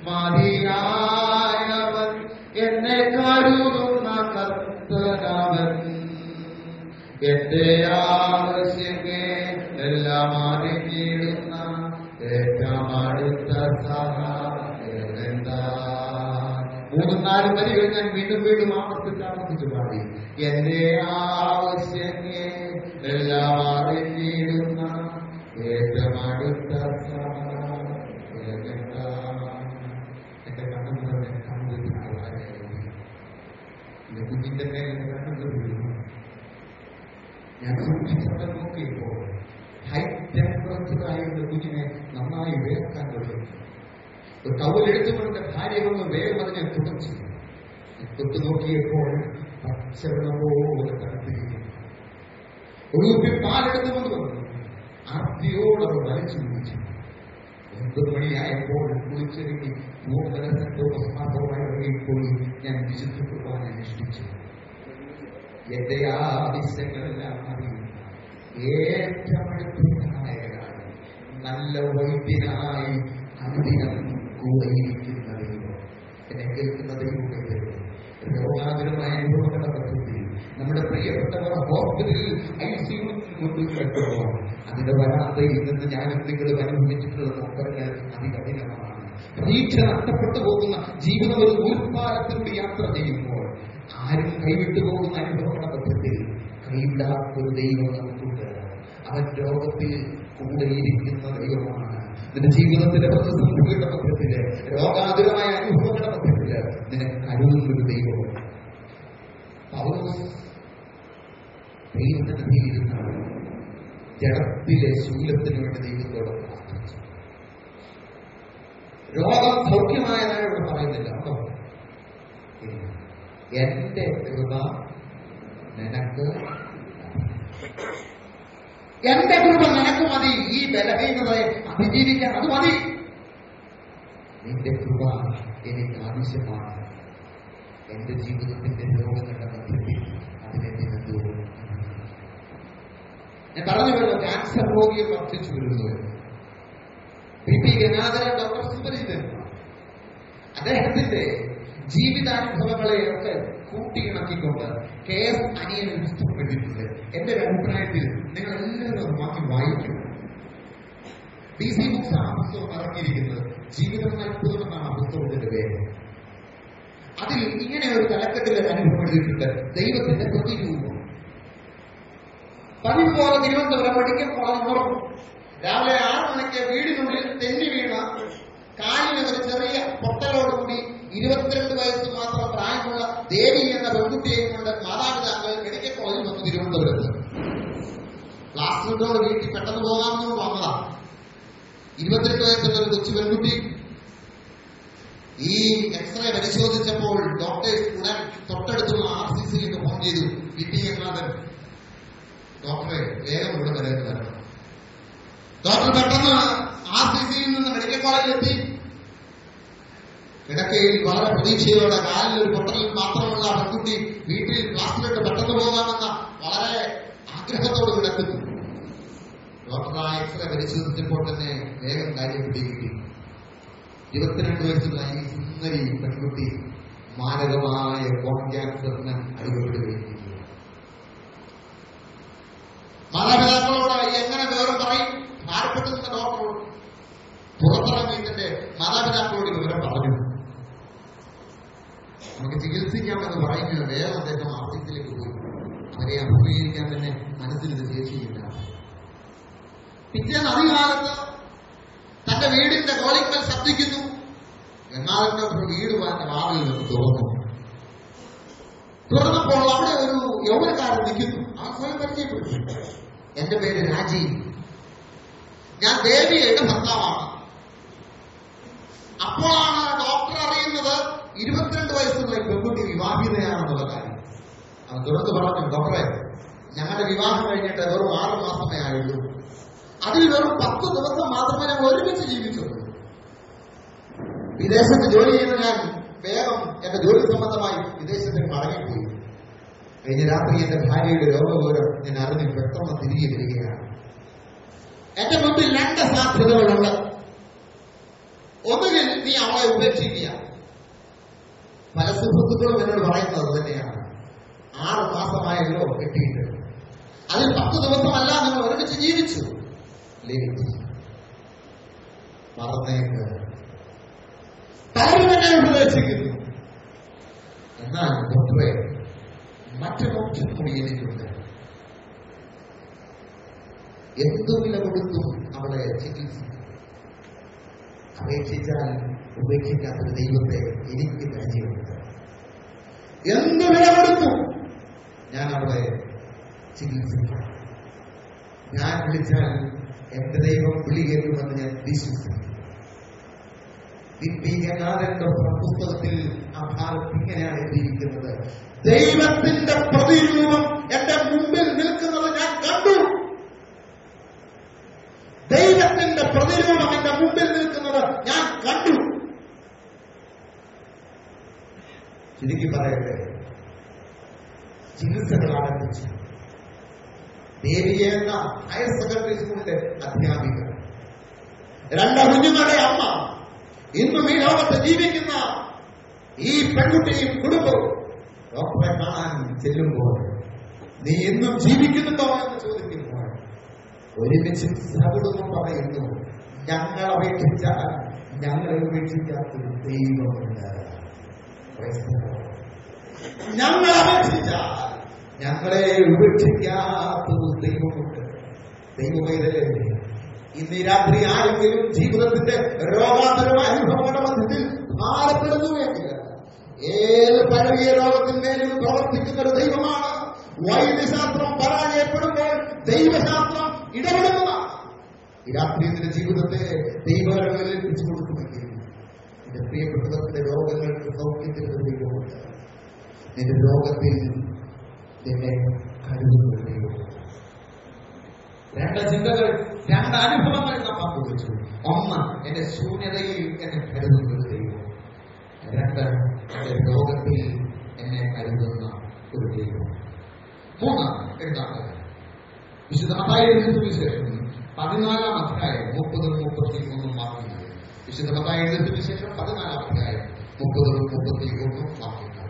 മതിയായവൻ എന്നെ കരുതുന്ന കർത്തനവൻ എന്റെ ആവശ്യമേ എല്ലാം അറിഞ്ഞിടുന്ന ഏറ്റവും അടുത്ത സഹായമെന്താ മൂന്നും നാലും വരികൾ ഞാൻ വീണ്ടും വീണ്ടും ആവർത്തിച്ച് ആവർത്തിച്ച് പാടി എന്റെ ആവശ്യമേ എല്ലാം അറിഞ്ഞിടുന്ന ഏറ്റവും അടുത്ത സഹായമെന്താ എന്റെ കണ്ണുകൾ കണ്ടുപിടിക്കാതെ എന്റെ കുഞ്ഞിന്റെ മേലെ എന്റെ കണ്ണുകൾ വീഴുന്നു ഞാൻ സൂക്ഷിച്ചവിടെ നോക്കിയപ്പോൾ ഹൈ ടെമ്പറേച്ചറായ എന്റെ കുഞ്ഞിനെ നന്നായി വേർക്കാൻ തുടങ്ങി ഒരു കവലെടുത്തുകൊണ്ട് ഭാര്യ വന്ന് വേഗം അതിനെ തുടച്ചു തൊട്ട് നോക്കിയപ്പോൾ പച്ചവെള്ളം പോലെ തണുത്തിരിക്കുന്നു ഒരു കുപ്പി പാലെടുത്തുകൊണ്ട് വന്നു ആർത്തിയോട് അവർ വലിച്ചു കുടിച്ചു ഒൻപത് മണിയായപ്പോൾ കുളിച്ചൊരുങ്ങി മൂന്നര സന്തോഷമാത്രമായി ഇറങ്ങിപ്പോയി ഞാൻ വിശുദ്ധ കുർബാന അനുഷ്ഠിച്ചു എന്റെ ആവശ്യങ്ങളെല്ലാം അറിയുന്ന ഏറ്റവും അടുത്ത നായകനായി നല്ല വൈദ്യനായി അനുദിനം കൂടെയിരിക്കുന്ന ദൈവം എന്നെ കേൾക്കുന്ന ദൈവത്തെ രോഗാതുരമായ അനുഭവങ്ങളുടെ പദ്ധതിയിൽ നമ്മുടെ പ്രിയപ്പെട്ടവർ ഹോസ്പിറ്റലിൽ ഐ സിയുവിൽ മുമ്പിൽ കിടക്കുമ്പോൾ അതിന്റെ വരാന്തയിൽ നിന്ന് ഞാനും നിങ്ങളും അനുഭവിച്ചിട്ടുള്ള നോക്കറിയാൻ അതികഠിനമാണ് പ്രതീക്ഷ നഷ്ടപ്പെട്ടു പോകുന്ന ജീവിതം ഒരു നൂൽപ്പാലത്തിലൂടെ യാത്ര ചെയ്യുമ്പോൾ ആരും കൈവിട്ടു പോകുന്ന അനുഭവങ്ങളുടെ പദ്ധതിയിൽ കൈവിടാത്തൊരു ദൈവം നമുക്കുണ്ട് അവൻ രോഗത്തിൽ കൂടെയിരിക്കുന്ന ദൈവമാണ് നിന്റെ ജീവിതത്തിന്റെ പ്രതിസന്ധികളുടെ പത്രത്തില് രോഗാതുരമായ അനുഭവങ്ങളുടെ പത്രത്തില് നിനക്ക് കരുതുന്നൊരു ദൈവം പൗലോസ് ദൈവസന്നിധിയിരുന്ന ജഡത്തിലെ ശൂലത്തിന് വേണ്ടി ദൈവത്തോട് പ്രാർത്ഥിച്ചു രോഗം സൗഖ്യമായതായി ഇവിടെ പറയുന്നില്ല കേട്ടോ ഇല്ല. എന്റെ കൃപ നിനക്ക് എന്റെ കൃപ നിനക്ക് മതി ഈ ബലഹീനതയെ അതിജീവിക്കാൻ അത് മതി നിന്റെ കൃപ എനിക്ക് ആവശ്യമാണ് എന്റെ ജീവിതത്തിന്റെ രോഗങ്ങളുടെ മധ്യത്തിൽ അതിനെ നിനക്ക് ഞാൻ പറഞ്ഞു വരുന്നു ക്യാൻസർ രോഗിയെ വർദ്ധിച്ചു വരുന്നത് പി പി ഗംഗാധരൻ ഡോക്ടർ സുപരിചിതൻ അദ്ദേഹത്തിന്റെ ജീവിതാനുഭവങ്ങളെയൊക്കെ കൂട്ടിയിണക്കിക്കൊണ്ട് കെ എസ് അനിയൻ ഒരു പുസ്തകം എഴുതിയിട്ടുണ്ട് എന്റെ ഒരു അഭിപ്രായത്തിൽ നിങ്ങൾ എല്ലാവരും അത് വാങ്ങി വായിക്കും ഡി സി ബുക്സ് ആണ് ആ പുസ്തകം ഇറങ്ങിയിരിക്കുന്നത് ജീവിതം അത്ഭുതം എന്നാണ് ആ പുസ്തകത്തിന്റെ പേര് അതിൽ ഇങ്ങനെ ഒരു തലക്കെട്ടിൽ ഒരു അനുഭവം എഴുതിയിട്ടുണ്ട് ദൈവത്തിന്റെ പ്രതിരൂപം പതിവ് പോലെ തിരുവനന്തപുരം മെഡിക്കൽ കോളേജ് തുറന്നു രാവിലെ ആറ് മണിക്ക് വീടിനുള്ളിൽ തെന്നി വീണ കാലിന് ഒരു ചെറിയ പൊട്ടലോടുകൂടി ഇരുപത്തിരണ്ട് വയസ്സ് മാത്രം പ്രായമുള്ള ദേവി എന്ന പെൺകുട്ടിയെ കൊണ്ട് മാതാപിതാക്കൾ മെഡിക്കൽ കോളേജിൽ വന്നു തിരുവനന്തപുരത്ത് ക്ലാസ് വിട്ടോട് വീട്ടിൽ പെട്ടെന്ന് പോകാമെന്ന് വന്നതാ ഇരുപത്തിരണ്ട് വയസ്സുള്ള ഒരു കൊച്ചു പെൺകുട്ടി ഈ എക്സ്റേ പരിശോധിച്ചപ്പോൾ ഡോക്ടേഴ്സ് ഉടൻ തൊട്ടടുത്തുള്ള ആർ സി സിയിലേക്ക് ഫോൺ ചെയ്തു വിറ്റി എന്നാഥൻ ഡോക്ടറെ വേഗം ഇവിടെ വരെ വരണം ഡോക്ടർ പെട്ടെന്ന് ആർ സി സിയിൽ നിന്ന് മെഡിക്കൽ കോളേജിലെത്തി കിടക്കയിൽ വളരെ പ്രതീക്ഷയോടെ കാലിൽ ഒരു പൊട്ടലിൽ മാത്രമുള്ള ആ പെൺകുട്ടി വീട്ടിൽ ക്ലാസ്സിലോട്ട് പെട്ടെന്ന് പോകാമെന്ന വളരെ ആഗ്രഹത്തോട് കിടക്കുന്നു ഡോക്ടർ ആ എക്സ്റേ പരിശോധിച്ചപ്പോൾ തന്നെ വേഗം കാര്യം പിടികിട്ടി ഇരുപത്തിരണ്ട് വയസ്സുള്ള ഈ സുന്ദരി പെൺകുട്ടി മാരകമായ കോൺ ക്യാൻസറിന് അടിപൊളിയിരിക്കുന്നു മാതാപിതാക്കളോട് എങ്ങനെ വിവരം പറയും ഭാരപ്പെട്ടു നിന്ന ഡോക്ടറോട് പുറത്തിറങ്ങി ഇതിന്റെ മാതാപിതാക്കളോട് വിവരം പറഞ്ഞു നമുക്ക് ചികിത്സിക്കാമെന്ന് പറയുന്നത് വേഗം അദ്ദേഹം ആഫീസിലേക്ക് പോയി അവരെ അഭിമുഖീകരിക്കാൻ തന്നെ മനസ്സിൽ ഇത് ശേഷിയില്ല പിറ്റേന്ന് അധികാലത്ത് തന്റെ വീടിന്റെ കോളിക്കൽ ശബ്ദിക്കുന്നു എന്നാലിന്റെ ഒരു വീട് വാന്റെ വാതിൽ നിന്ന് തുറന്നു തുറന്നപ്പോൾ അവിടെ ഒരു യൗവനക്കാരൻ നിൽക്കുന്നു അവൻ സ്വയം പരിചയപ്പെട്ടു എന്റെ പേര് രാജീവ് ഞാൻ ദേവിയുടെ ഭർത്താവാണ് അപ്പോഴാണ് ഡോക്ടർ അറിയുന്നത് ഇരുപത്തിരണ്ട് വയസ്സുള്ള ഈ പെൺകുട്ടി വിവാഹിതയാണെന്നുള്ള കാര്യം അവൻ തുറന്നു പറഞ്ഞു ഡോക്ടറെ ഞങ്ങളുടെ വിവാഹം കഴിഞ്ഞിട്ട് വെറും ആറ് മാസമേ ആയുള്ളൂ അതിൽ വെറും പത്ത് ദിവസം മാത്രമേ ഞങ്ങൾ ഒരുമിച്ച് ജീവിച്ചുള്ളൂ വിദേശത്ത് ജോലി ചെയ്യുന്ന ഞാൻ വേഗം എന്റെ ജോലി സംബന്ധമായി വിദേശത്തേക്ക് മടങ്ങിപ്പോയി കഴിഞ്ഞ രാത്രി എന്റെ ഭാര്യയുടെ രോഗവിവരം ഞാൻ അറിഞ്ഞ് പെട്ടെന്ന് തിരികെ വരികയാണ് എന്റെ മുമ്പിൽ രണ്ട് സാധ്യതകളുണ്ട് ഒന്നുകിൽ നീ അവളെ ഉപേക്ഷിക്കുക പല സുഹൃത്തുക്കളും എന്നോട് പറയുന്നത് അത് തന്നെയാണ് ആറ് മാസമായല്ലോ കെട്ടിയിട്ട് അതിൽ പത്ത് ദിവസമല്ല നിങ്ങൾ ഒരുമിച്ച് ജീവിച്ചു ലേറ്റ് മറന്നേക്ക് പലരും എന്നെ ഉപദേശിക്കുന്നു എന്നാൽ ഡോക്ടറെ മറ്റൊരു ഓപ്ഷൻ കൂടി എനിക്കുണ്ട് എന്തു വില കൊടുത്തും അവളെ ചികിത്സിക്കും അപേക്ഷിച്ചാൽ ഉപേക്ഷിക്കാത്തൊരു ദൈവത്തെ എനിക്ക് പരിചയമുണ്ട് എന്ത് വില കൊടുക്കും ഞാൻ അവളെ ചികിത്സിക്കാം ഞാൻ വിളിച്ചാൽ എന്റെ ദൈവം വിളി കേൾക്കുമെന്ന് ഞാൻ വിശ്വസിക്കുന്നു വിദ്യനാഥന്റെ പുസ്തകത്തിൽ ആ ഭാഗത്ത് ഇങ്ങനെയാണ് എഴുതിയിരിക്കുന്നത് ദൈവത്തിന്റെ പ്രതിരൂപം എന്റെ മുമ്പിൽ നിൽക്കുന്നത് ഞാൻ കണ്ടു ദൈവത്തിന്റെ പ്രതിരൂപം എന്റെ മുമ്പിൽ നിൽക്കുന്നത് ഞാൻ കണ്ടു ചുരുക്കി പറയട്ടെ ചികിത്സകൾ ആരംഭിച്ചു ദേവിയെ എന്ന ഹയർ സെക്കൻഡറി സ്കൂളിലെ അധ്യാപിക രണ്ട് കുഞ്ഞുങ്ങളുടെ അമ്മ ഇന്നും ഈ ലോകത്ത് ജീവിക്കുന്ന ഈ പെൺകുട്ടിയും കുടുംബവും ഡോക്ടറെ കാണാൻ ചെല്ലുമ്പോൾ നീ ഇന്നും ജീവിക്കുന്നുണ്ടോ എന്ന് ചോദിക്കുമ്പോൾ ഒരുമിച്ച് സഹകുടുംബം പറയുന്നു ഞങ്ങൾ അപേക്ഷിച്ചാൽ ഞങ്ങളെ ഉപേക്ഷിക്കാത്തൊരു ദൈവമുണ്ട് Praise the Lord. ഞങ്ങൾ അപേക്ഷിച്ചാൽ ഞങ്ങളെ ഉപേക്ഷിക്കാത്തൊരു ദൈവമുണ്ട് ദൈവമൈതലേ ഇന്ന് ഈ രാത്രി ആരെങ്കിലും ജീവിതത്തിന്റെ രോഗാന്തരമായ അനുഭവങ്ങളുടെ മധ്യത്തിൽ ഭാരപ്പെടുന്നുവെങ്കിൽ ഏത് പഴകിയ രോഗത്തിന്മേലും പ്രവർത്തിക്കുന്ന ഒരു ദൈവമാണ് വൈദ്യശാസ്ത്രം പരാജയപ്പെടുമ്പോൾ ദൈവശാസ്ത്രം ഇടപെടുന്നതാണ് ഈ രാത്രി നിന്റെ ജീവിതത്തെ ദൈവകരങ്ങളിൽ ഏൽപ്പിച്ചു കൊടുക്കുമെങ്കിൽ നിന്റെ പ്രിയപ്പെട്ടവരുടെ രോഗങ്ങൾക്ക് സൗഖ്യത്തിന് ഒരു ദൈവമുണ്ട് നിന്റെ രോഗത്തിൽ നിന്നെ കരുതുന്ന ഒരു ദൈവമുണ്ട് രണ്ട് ചിന്തകൾ രണ്ട് അനുഭവങ്ങൾ നാം പങ്കുവച്ചു ഒന്ന് എന്റെ ശൂന്യതയിൽ എന്നെ കരുതുന്ന ഒരു ദൈവം രണ്ട് എന്റെ രോഗത്തിൽ എന്നെ കരുതുന്ന ഒരു ദൈവം മൂന്ന് എഴുതാത്തത് വിശുദ്ധ മതായിരുന്നു സുവിശേഷം പതിനാലാം അധ്യായം മുപ്പതും മുപ്പത്തി ഒന്നും വാക്യങ്ങൾ വിശുദ്ധ മതായിരുന്നു സുവിശേഷം പതിനാലാം അധ്യായം മുപ്പതും മുപ്പത്തി ഒന്നും വാക്യങ്ങൾ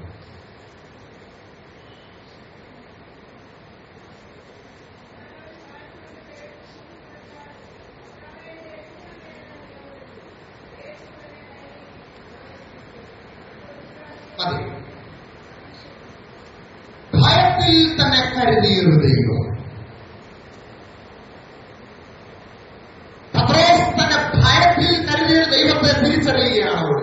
മതി ഭയത്തിൽ തന്നെ കരുതിയൊരു ദൈവം പത്രോസ് തന്നെ ഭയത്തിൽ കരുതിയൊരു ദൈവത്തെ തിരിച്ചറിയുകയാണ് അവിടെ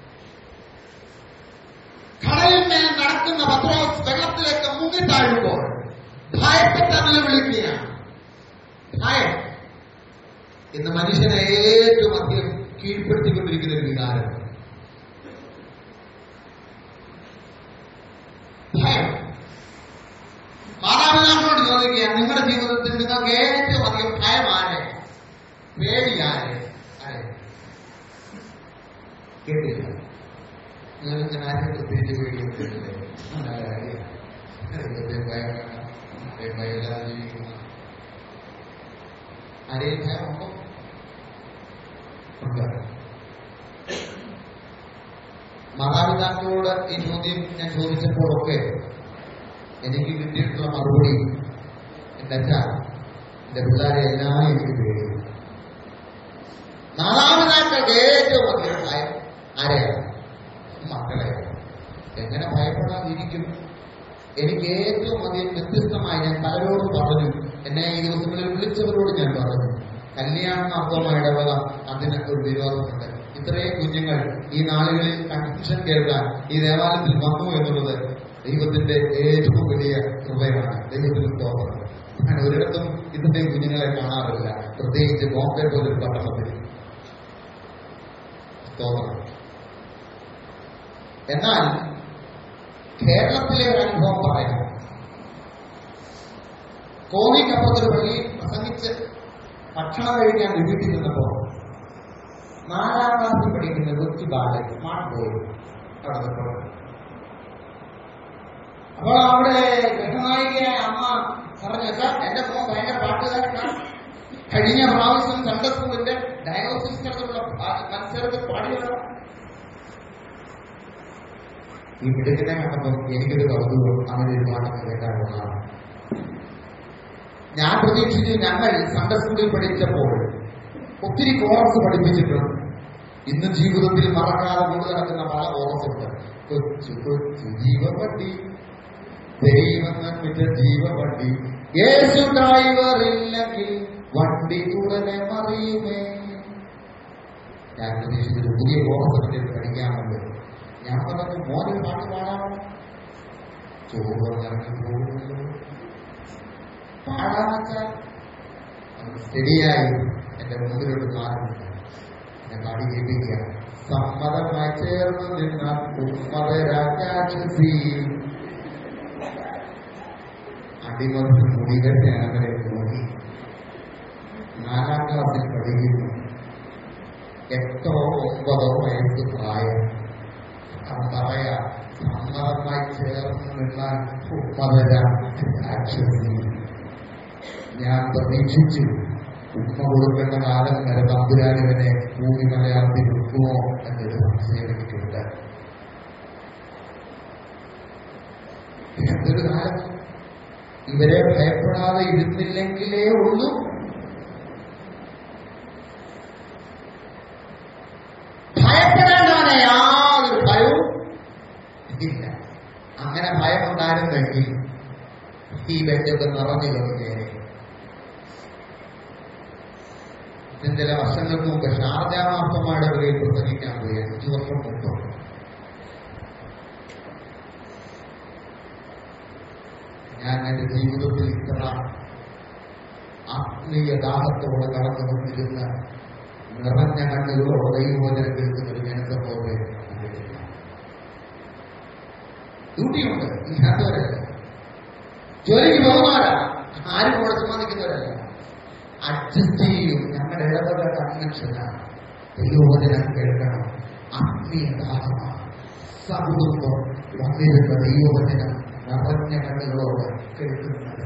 കടലിന്മേൽ നടക്കുന്ന പത്രോസ് വെള്ളത്തിലേക്ക് മുങ്ങിത്താഴുമ്പോൾ ഭയപ്പെട്ട് വിളിക്കുകയാണ് ഭയം ഇന്ന് മനുഷ്യനെ ഏറ്റവും അധികം കീഴ്പ്പെടുത്തിക്കൊണ്ടിരിക്കുന്ന ഒരു വികാരം ഭയം മാതാപിതാക്കളോട് ചോദിക്കുക നിങ്ങളുടെ ജീവിതത്തിൽ നിങ്ങൾക്ക് ഏറ്റവും അധികം ഭയം ആരെ പേടി ആരെ ആരെ കേട്ടില്ല നിങ്ങൾ ഇങ്ങനെ ആരും പ്രത്യേകിച്ച് പേടിയൊന്നുമില്ലേ നല്ല കാര്യം. ദൈവത്തെ ഭയം വേണം. ദൈവം ഭയമില്ലാതെ ജീവിക്കുന്ന ആരെയും ഭയമുണ്ടോ ഉണ്ട് മാതാപിതാക്കളോട് ഈ ചോദ്യം ഞാൻ ചോദിച്ചപ്പോഴൊക്കെ എനിക്ക് കിട്ടിയിട്ടുള്ള മറുപടി എന്റെ അച്ഛ എന്റെ പിള്ളേരെ എല്ലാം എനിക്ക് പേടി മാതാപിതാക്കൾക്ക് ഏറ്റവും അധികം ഭയം ആരെയാണ് മക്കളെ എങ്ങനെ ഭയപ്പെടാതിരിക്കും എനിക്ക് ഏറ്റവും അധികം വ്യത്യസ്തമായി ഞാൻ പലരോടും പറഞ്ഞു എന്നെ ഈ ദിവസങ്ങളിൽ വിളിച്ചവരോട് ഞാൻ പറഞ്ഞു കല്യാണ അപ്പമ ഇടവക അതിന് ഒരു വിരോധമുണ്ട് ഇത്രയും കുഞ്ഞുങ്ങൾ ഈ നാളുകളിൽ കൺഫ്യൂഷൻ കേൾക്കാൻ ഈ ദേവാലയത്തിൽ വന്നു എന്നുള്ളത് ദൈവത്തിന്റെ ഏറ്റവും വലിയ കൃപയാണ് ദൈവത്തിന് സ്തോത്രം ഞാൻ ഒരിടത്തും ഇതിന്റെ കുഞ്ഞുങ്ങളെ കാണാറില്ല പ്രത്യേകിച്ച് ബോംബെ പോലൊരു പട്ടണത്തിൽ സ്തോത്രം എന്നാൽ കേരളത്തിലെ ഒരു അനുഭവം പറയാം കോന്നിക്കപ്പുറത്തൊരു പള്ളിയിൽ പ്രസംഗിച്ച് ഭക്ഷണം കഴിക്കാൻ വീട്ടിൽ നിന്നപ്പോ നാലാം ക്ലാസ്സിൽ പഠിക്കുന്ന കൊച്ചു ബാലൻ സ്മാർട്ട് ബോയ് അവിടെ നിൽക്കുന്നു. അപ്പോൾ അവിടെ ഗൃഹനായികയായ അമ്മ പറഞ്ഞു സാർ എന്റെ മോൻ ഭയങ്കര പാട്ടുകാരനാണ് കഴിഞ്ഞ പ്രാവശ്യം സൺഡേ സ്കൂളിന്റെ ഡയഗ്നോസിസ് നടത്തുള്ള മത്സരത്തിൽ പാടിയതാണ് ഈ മിടുക്കിനെ കണ്ടപ്പോൾ എനിക്കൊരു കൗതുകം അങ്ങനെ ഒരു പാട്ടൊക്കെ കേൾക്കാറുള്ളതാണ് ഞാൻ പ്രതീക്ഷിച്ചു ഞങ്ങൾ സൺഡേ സ്കൂളിൽ പഠിച്ചപ്പോൾ ഒത്തിരി കോറസ് പഠിപ്പിച്ചിട്ടുണ്ട് ഇന്ന് ജീവിതത്തിൽ മറക്കാതെ കൊണ്ടു നടക്കുന്ന പല കോറസ് ഉണ്ട് കൊച്ചു കൊച്ചു ജീവവണ്ടി ദൈവം നിർമ്മിച്ച ജീവവണ്ടി യേശു ഡ്രൈവർ ഇല്ലെങ്കിൽ വണ്ടി ഉടനെ മറിയുമേ ഞാൻ പ്രതീക്ഷിച്ചൊരു പുതിയ കോറസ് ഒക്കെ പഠിക്കാനുണ്ട് ഞാൻ പറഞ്ഞു മോനൊരു പാട്ട് പാടാമോ ചോറ് ഇറങ്ങി പോകുന്നു പാടാന്ന് വെച്ചാൽ ശരിയായി എന്റെ മുമ്പിലോട്ട് മാറുന്നില്ല എന്നെ പാടി കേൾപ്പിക്കുക സമ്മതമായി ചേർന്ന് നിന്ന ഉമ്മതരാശ്വസി അടിമതി മുടികട്ടെ അവരെ നോക്കി നാലാം ക്ലാസ്സിൽ പഠിക്കുന്നു എട്ടോ ഒമ്പതോ വയസ്സ് പ്രായം അത് പറയാ സമ്മതമായി ചേർന്ന് നിന്ന ഉമ്മതരാശ്വസി ഞാൻ പ്രതീക്ഷിച്ചു ഉമ്മ കൊടുക്കേണ്ട കാലം വരെ തമ്പുരാനിവനെ ഭൂമി മലയാളത്തിൽ വെക്കുമോ എന്നൊരു സംശയം എനിക്കുണ്ട് എന്തൊരു കാലം ഇവരെ ഭയപ്പെടാതെ ഇരുന്നില്ലെങ്കിലേ ഉള്ളൂ ഭയപ്പെടേണ്ടവനെ യാതൊരു ഭയവും ഇല്ല അങ്ങനെ ഭയമുണ്ടായിരുന്നെങ്കിൽ ഈ ബെഞ്ചൊക്കെ നിറഞ്ഞു കഴിഞ്ഞേനെ ഇതിന് ചില വർഷങ്ങൾക്ക് മുമ്പ് ഷാർജ മാസ്റ്റർമാരുടെ പേരിൽ പ്രസംഗിക്കാൻ പോയി അഞ്ചു വർഷം മുമ്പ് ഞാൻ എന്റെ ജീവിതത്തിൽ ഇത്ര ആത്മീയ ദാഹത്തോടെ കടന്നു കൊണ്ടിരുന്ന നിറഞ്ഞ കണ്ണുകളോടെ ദൈവോചനം കേൾക്കുന്ന ഒരു ജനസംഭവത്തെ കണ്ടിട്ടില്ല ഡ്യൂട്ടിയുണ്ട് ഇല്ലാത്തവരല്ല ജോലിക്ക് പോകുന്നവരാ ആരും കൂടെ സമ്മതിക്കുന്നവരല്ല അഡ്ജസ്റ്റ് ചെയ്യും ഞങ്ങളുടെ ഇടപെട കൺവെൻഷനാണ് ദൈവവചനം കേൾക്കണം ആത്മീയ ദാഹമാണ് സകുടുംബം വന്നിരുന്ന ദൈവവചനം നിറഞ്ഞ കണ്ണുകളോട് കേൾക്കുന്നത്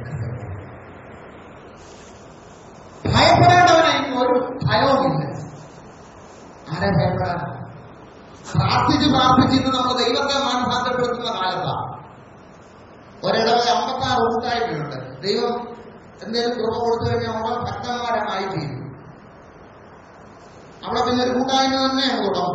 ഭയപ്പെടേണ്ടവനെ ഒരു ഭയവുമില്ല ആരെ ഭയപ്പെടാൻ പ്രാർത്ഥിച്ച് പ്രാർത്ഥിച്ചിന്ന് നമ്മൾ ദൈവത്തെ മാനസാന്തരപ്പെടുത്തുന്ന കാലത്താണ് ഒരിടവ അമ്പത്താറ് കൂട്ടായ്മയുണ്ട് ദൈവം എന്തെങ്കിലും കൃപ കൊടുത്തു കഴിഞ്ഞാൽ അവിടെ ഭക്തന്മാരമായി തീരും അവിടെ പിന്നെ ഒരു കൂട്ടായ്മ തന്നെ അങ്ങ് തുടങ്ങും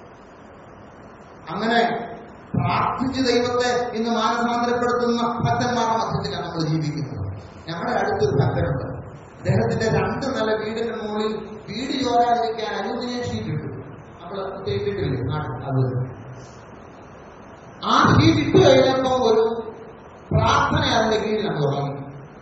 അങ്ങനെ പ്രാർത്ഥിച്ച് ദൈവത്തെ ഇന്ന് മാനസാന്തരപ്പെടുത്തുന്ന ഭക്തന്മാരുടെ മധ്യത്തിലാണ് നമ്മൾ ജീവിക്കുന്നത് ഞങ്ങളുടെ അടുത്തൊരു ഭക്തനുണ്ട് അദ്ദേഹത്തിന്റെ രണ്ട് നില വീടിന്റെ മുകളിൽ വീട് ചോരാതിരിക്കാൻ അലൂമിനിയം ഷീറ്റ് ഇട്ടു നമ്മൾ ഇട്ടിട്ടില്ലേ നാട്ടിൽ അത് ആ ഷീറ്റ് ഇട്ട് കഴിഞ്ഞപ്പോ ഒരു പ്രാർത്ഥന അതിന്റെ കീഴിൽ നമ്മൾ തുടങ്ങി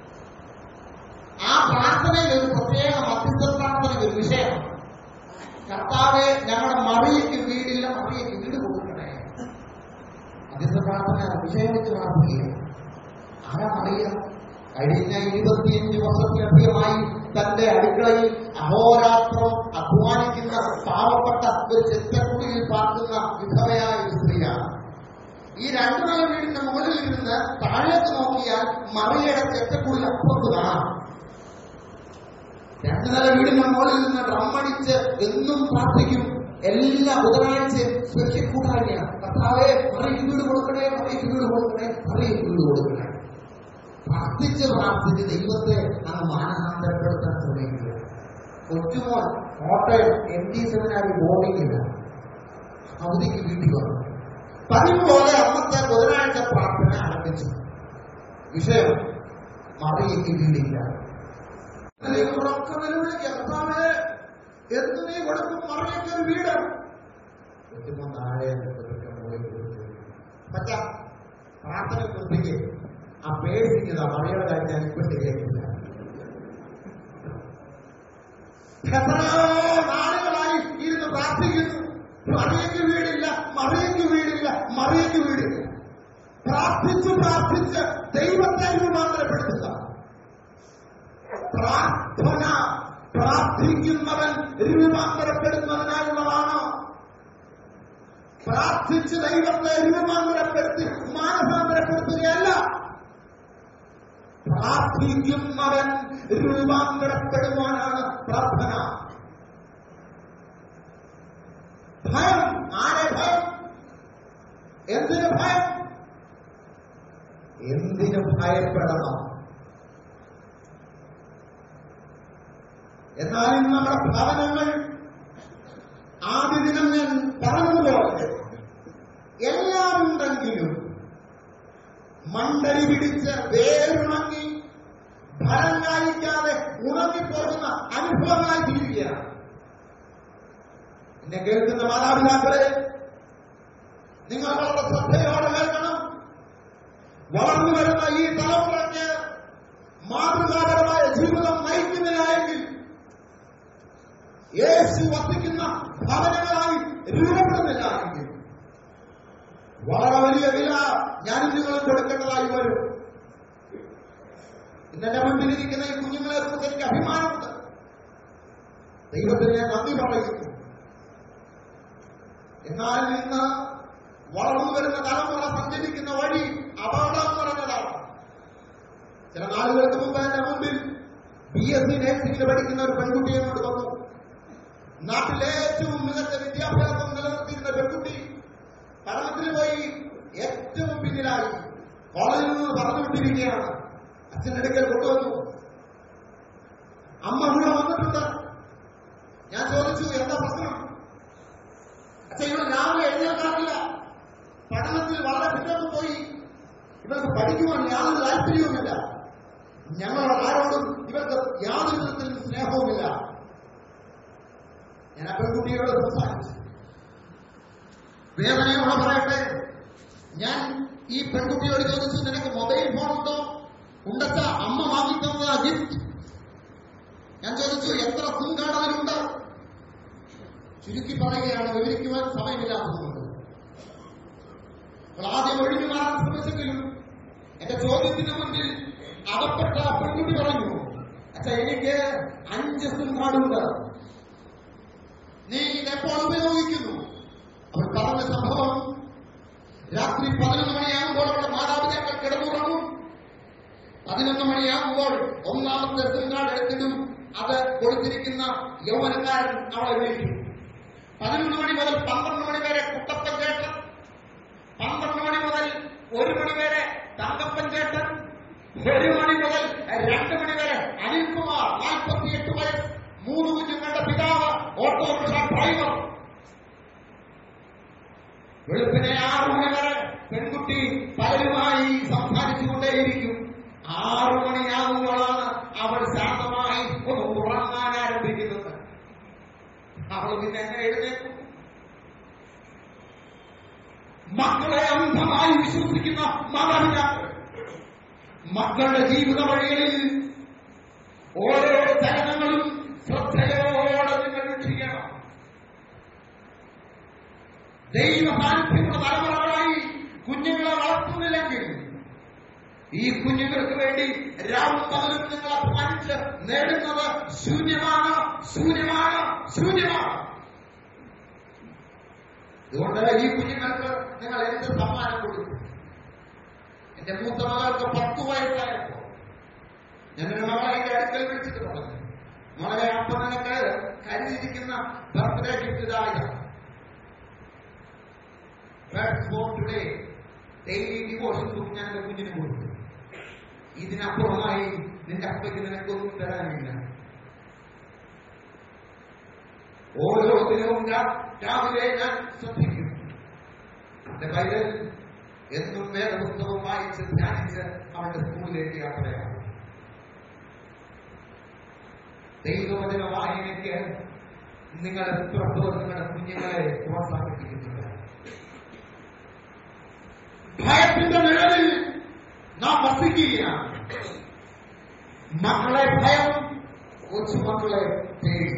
ആ പ്രാർത്ഥനയിൽ ഒരു പ്രത്യേക മധ്യസ്ഥ പ്രാർത്ഥന ഒരു വിഷയമാണ് കർത്താവെ ഞങ്ങളുടെ മറിയയ്ക്ക് വീടില്ല മറിയയ്ക്ക് വീട് കൊടുക്കണേ മധ്യസ്ഥ പ്രാർത്ഥന വിഷയം വെച്ച് പ്രാർത്ഥിക്കുക ആരാ മറിയ കഴിഞ്ഞ ഇരുപത്തിയഞ്ച് വർഷത്തിലധികമായി തന്റെ അടുക്കളയിൽ അഹോരാത്രം അധ്വാനിക്കുന്ന പാവപ്പെട്ട ഒരു ചെത്തക്കുടിയിൽ പാർക്കുന്ന വിധവയായ ഒരു സ്ത്രീയാണ് ഈ രണ്ടു നില വീടിന്റെ മുകളിൽ ഇരുന്ന് താഴേക്ക് നോക്കിയാൽ മറിയുടെ ചെത്തക്കുടിൽ അപ്പുറത്ത് കാണാം രണ്ടു നില വീടിന്റെ മുകളിൽ നിന്ന് ഡ്രമ്മടിച്ച് എന്നും പ്രാർത്ഥിക്കും എല്ലാ ബുധനാഴ്ചയും സ്പെഷ്യൽ കൂട്ടായ്മയാണ് കർത്താവെ മറിയ്ക്ക് വീട് കൊടുക്കണേ മറിയ്ക്ക് വീട് കൊടുക്കണേ മറിയ്ക്ക് വീട് കൊടുക്കണേ പ്രാർത്ഥിച്ച് പ്രാർത്ഥിച്ച് ദൈവത്തെ അങ്ങ് മാനസാന്തരപ്പെടുത്താൻ ശ്രമിക്കുക Kochumon Kottayam M D seminary ബോർഡിങ്ങില്ല അവധിക്ക് വീട്ടിൽ വന്നു പതിവ് പോലെ അന്നത്തെ ബുധനാഴ്ച പ്രാർത്ഥന ആരംഭിച്ചു വിഷയം മറിയയ്ക്ക് വീടില്ല ഉറക്ക നിലവിളിക്കുക കർത്താവേ എന്ത് നീ കൊടുക്കും മറിയയ്ക്ക് ഒരു വീട് കൊച്ചുമോൻ താഴെ പറ്റാ പ്രാർത്ഥന കുറിപ്പിക്ക് ആ പേടിക്കുന്നതാ മറിയുടെ കാര്യം ഞാൻ ഇപ്പൊ ശരിയാക്കില്ല എത്രയോ നാളുകളായി ഇരുന്ന് പ്രാർത്ഥിക്കുന്നു മറിയയ്ക്ക് വീടില്ല മറിയയ്ക്ക് വീടില്ല മറിയയ്ക്ക് വീടില്ല പ്രാർത്ഥിച്ച് പ്രാർത്ഥിച്ച് ദൈവത്തെ രൂപാന്തരപ്പെടുത്തുക പ്രാർത്ഥന പ്രാർത്ഥിക്കുന്നവൻ രൂപാന്തരപ്പെടുന്നതിനായുള്ളതാണ് പ്രാർത്ഥിച്ച് ദൈവത്തെ രൂപാന്തരപ്പെടുത്തി മാനസാന്തരപ്പെടുത്തുകയല്ല പ്രാർത്ഥിക്കുന്നവൻ രൂപാന്തരപ്പെടുവാനാണ് പ്രാർത്ഥന ഭയം ആരെ ഭയം എന്തിന് ഭയം എന്തിന് ഭയപ്പെടണം എന്നാൽ ഇന്ന് നമ്മുടെ ഭവനങ്ങൾ ആദ്യ ദിനം ഞാൻ പറഞ്ഞതുപോലെ എല്ലാം ഉണ്ടെങ്കിലും മണ്ടടി പിടിച്ച് വേരുണങ്ങി ഫലം കാണിക്കാതെ ഉണങ്ങിപ്പോകുന്ന അനുഭവമായി തീരുകയാണ് എന്നെ കേൾക്കുന്ന മാതാപിതാക്കളെ നിങ്ങൾ വളരെ ശ്രദ്ധയോടെ കേൾക്കണം വളർന്നു വരുന്ന ഈ തലമുറയ്ക്ക് മാതൃകാപരമായ ജീവിതം നയിക്കുന്നതിനായെങ്കിൽ യേശു വസിക്കുന്ന ഭവനങ്ങളായി രൂപപ്പെടുന്നില്ല എങ്കിൽ വളരെ വലിയ വില ഞാനും നിങ്ങളും കൊടുക്കേണ്ടതായി വരും ഇന്നെന്റെ മുൻപിലിരിക്കുന്ന ഈ കുഞ്ഞുങ്ങളെ കുറിച്ച് എനിക്ക് അഭിമാനമുണ്ട് ദൈവത്തിന് ഞാൻ നന്ദി പറയുന്നു എന്നാൽ ഇന്ന് വളർന്നു വരുന്ന തലമുറ സഞ്ചരിക്കുന്ന വഴി അപകടം നിറഞ്ഞതാണ് ചില നാളുകൾക്ക് മുമ്പ് എന്റെ മുമ്പിൽ ബി എസ് സി നഴ്സിംഗിന് പഠിക്കുന്ന ഒരു പെൺകുട്ടിയെ കൊണ്ട് വന്നു നാട്ടിലെ ഏറ്റവും മികച്ച വിദ്യാഭ്യാസം നിലനിർത്തിയിരുന്ന പെൺകുട്ടി പഠനത്തിന് പോയി ഏറ്റവും പിന്നിലായി കോളേജിൽ നിന്ന് പറഞ്ഞു വിട്ടിരിക്കുകയാണ് അച്ഛൻ്റെ അടുക്കൽ കൊണ്ടുവന്നു അമ്മ ഇവിടെ വന്നിട്ടുണ്ട് ഞാൻ ചോദിച്ചു എന്താ പ്രശ്നം അച്ഛൻ ഇവിടെ രാവിലെ എഴുന്നേൽക്കാറില്ല പഠനത്തിൽ വളരെ പിന്നോട്ട് പോയി ഇവർക്ക് പഠിക്കുവാൻ യാതൊരു താല്പര്യവുമില്ല ഞങ്ങളോട് ആരോടും ഇവർക്ക് യാതൊരു വിധത്തിലും സ്നേഹവുമില്ല ഞാൻ ആ പെൺകുട്ടിയോട് സംസാരിച്ചു വേദനയോടെ പറയട്ടെ ഞാൻ ഈ പെൺകുട്ടിയോട് ചോദിച്ചു നിനക്ക് മൊബൈൽ ഫോൺ ഉണ്ടോ ഉണ്ടച്ച അമ്മ വാങ്ങിത്തന്നതാ ഗിഫ്റ്റ് ഞാൻ ചോദിച്ചു എത്ര സിം കാർഡ് അതിലുണ്ട് ചുരുക്കി പറയുകയാണ് വിവരിക്കുവാൻ സമയമില്ലാത്തതുകൊണ്ട് അപ്പോൾ ആദ്യം ഒഴിഞ്ഞു മാറാൻ ശ്രമിച്ചെങ്കിലും എന്റെ ചോദ്യത്തിന് മുന്നിൽ അകപ്പെട്ട ആ പെൺകുട്ടി പറഞ്ഞു അച്ഛാ എനിക്ക് അഞ്ച് സിം കാർഡുണ്ട് നീ ഇതെപ്പോൾ ഉപയോഗിക്കുന്നു അവർ പറഞ്ഞ സംഭവം രാത്രി പതിനൊന്ന് മണിയാകുമ്പോൾ അവരുടെ മാതാപിതാക്കൾ കിടന്നുറങ്ങും പതിനൊന്ന് മണിയാകുമ്പോൾ ഒന്നാമത്തെ സിം കാർഡ് എടുത്തിടും അത് കൊടുത്തിരിക്കുന്ന യൗവനക്കാരൻ അവളെ വിളിക്കും പതിനൊന്ന് മണി മുതൽ പന്ത്രണ്ട് മണി വരെ കുട്ടപ്പൻ ചേട്ടൻ പന്ത്രണ്ട് മണി മുതൽ ഒരു മണി വരെ തങ്കപ്പൻ ചേട്ടൻ ഒരു മണി മുതൽ രണ്ട് മണി വരെ അനിൽകുമാർ നാൽപ്പത്തിയെട്ട് വയസ്സ് മൂന്ന് കുഞ്ഞുങ്ങളുടെ പിതാവ് ഓട്ടോറിക്ഷ ഡ്രൈവർ വെളുപ്പിനെ ആറു മണി വരെ പെൺകുട്ടി പലരുമായി സംസാരിച്ചുകൊണ്ടേയിരിക്കും ആറു മണിയാകുമ്പോഴാണ് അവൾ ശാന്തമായി ഒന്ന് ഉറങ്ങാൻ ആരംഭിക്കുന്നത് അവൾ പിന്നെ എങ്ങനെ എഴുന്നേക്കും മക്കളെ അന്ധമായി വിശ്വസിക്കുന്ന മാതാപിതാക്കൾ മക്കളുടെ ജീവിത വഴികളിൽ ഓരോ ചലനങ്ങളും ശ്രദ്ധയോടെ നിങ്ങൾ വീക്ഷിക്കണം ദൈവ സാന്നിധ്യമുള്ള തലമുറകളായി കുഞ്ഞുങ്ങളെ വളർത്തുന്നില്ലെങ്കിൽ ഈ കുഞ്ഞുങ്ങൾക്ക് വേണ്ടി രാവും പകലും നിങ്ങൾ അധ്വാനിച്ച് നേടുന്നത് ശൂന്യമാണ് ശൂന്യമാണ് ശൂന്യമാണ് അതുകൊണ്ട് ഈ കുഞ്ഞുങ്ങൾക്ക് നിങ്ങൾ എന്ത് സമ്മാനം കൊടുക്കും എന്റെ മൂത്ത മകൾക്ക് പത്ത് വയസ്സായപ്പോ ഞാനൊരു മകളെ എന്റെ അടുക്കൽ വിളിച്ചിട്ട് പറഞ്ഞു മകളെ അപ്പൊ നിനക്ക് കരുതിയിരിക്കുന്ന ബർത്ത്ഡേ ഗിഫ്റ്റ് ഇതായതാണ് for today daily devotion book ഞാൻ എന്റെ കുഞ്ഞിന് കൊടുത്തു ഇതിനപ്പുറമായി നിന്റെ അപ്പയ്ക്ക് നിനക്കൊന്നും തരാനില്ല ഓരോ ദിനവും ഞാൻ രാവിലെ ഞാൻ ശ്രദ്ധിക്കും എന്റെ പൈതൽ എന്നും വേദപുസ്തകം വായിച്ച് ധ്യാനിച്ച് അവന്റെ സ്കൂളിലേക്ക് യാത്രയാണ് ദൈവവചന വായനയ്ക്ക് നിങ്ങൾ എത്രത്തോളം നിങ്ങളുടെ കുഞ്ഞുങ്ങളെ പ്രോത്സാഹിപ്പിക്കുന്നുണ്ട് ഭയത്തിന്റെ നിഴലിൽ നാം വസിക്കുകയാണ് മക്കളെ ഭയം കൊച്ചുമക്കളെ പേടി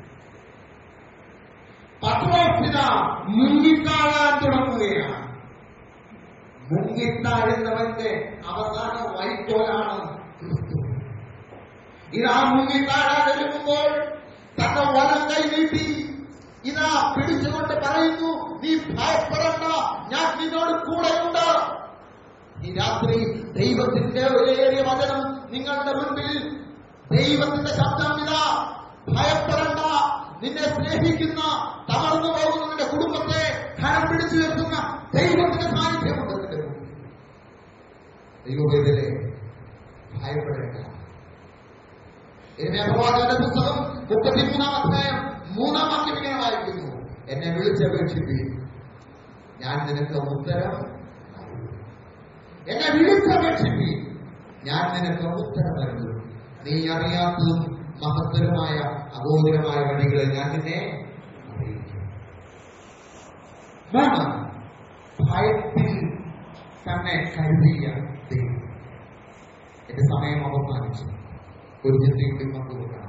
പത്രോസിന മുങ്ങിത്താഴാൻ തുടങ്ങുകയാണ് മുങ്ങിത്താഴുന്നവന്റെ അവസാന വൈക്കോലാണ് ക്രിസ്തു ഇതാ മുങ്ങിത്താഴാൻ ഒരുങ്ങുമ്പോൾ തന്റെ വലം കൈ നീട്ടി ഇതാ പിടിച്ചുകൊണ്ട് പറയുന്നു നീ ഭയപ്പെടണ്ട ഞാൻ നിന്നോട് കൂടെയുണ്ട് ഈ രാത്രി ദൈവത്തിന്റെ ഒരേറിയ വചനം നിങ്ങളുടെ മുൻപിൽ ദൈവത്തിന്റെ ശബ്ദം ഇതാ ഭയപ്പെടണ്ട നിന്നെ സ്നേഹിക്കുന്ന തകർന്നു പോകുന്ന നിന്റെ കുടുംബത്തെ ധനം പിടിച്ചു നിർത്തുന്ന ദൈവത്തിന്റെ സാന്നിധ്യമുണ്ട് നിന്റെ മുൻപിൽ ദൈവവേദനെ ഭയപ്പെടേണ്ട എന്നെ പ്രവാചകന്റെ പുസ്തകം മുപ്പത്തിമൂന്നാം അധ്യായം മൂന്നാം വാക്യം ഇങ്ങനെ വായിക്കുന്നു എന്നെ വിളിച്ചപേക്ഷിപ്പി ഞാൻ നിനക്ക് ഉത്തരം നൽകും. എന്നെ വിളിച്ചപേക്ഷിപ്പി ഞാൻ നിനക്ക് ഉത്തരം നൽകും നീ അറിയാത്തതും മഹത്തരമായ അഗോചരമായ വഴികളെ ഞാൻ നിന്നെ അറിയിക്കും മൂന്ന് ഭയത്തിൽ തന്നെ കരുതിയ ദൈവം എന്റെ സമയം അവസാനിച്ചു ഒരു ചിന്തയും പങ്കുവെക്കണം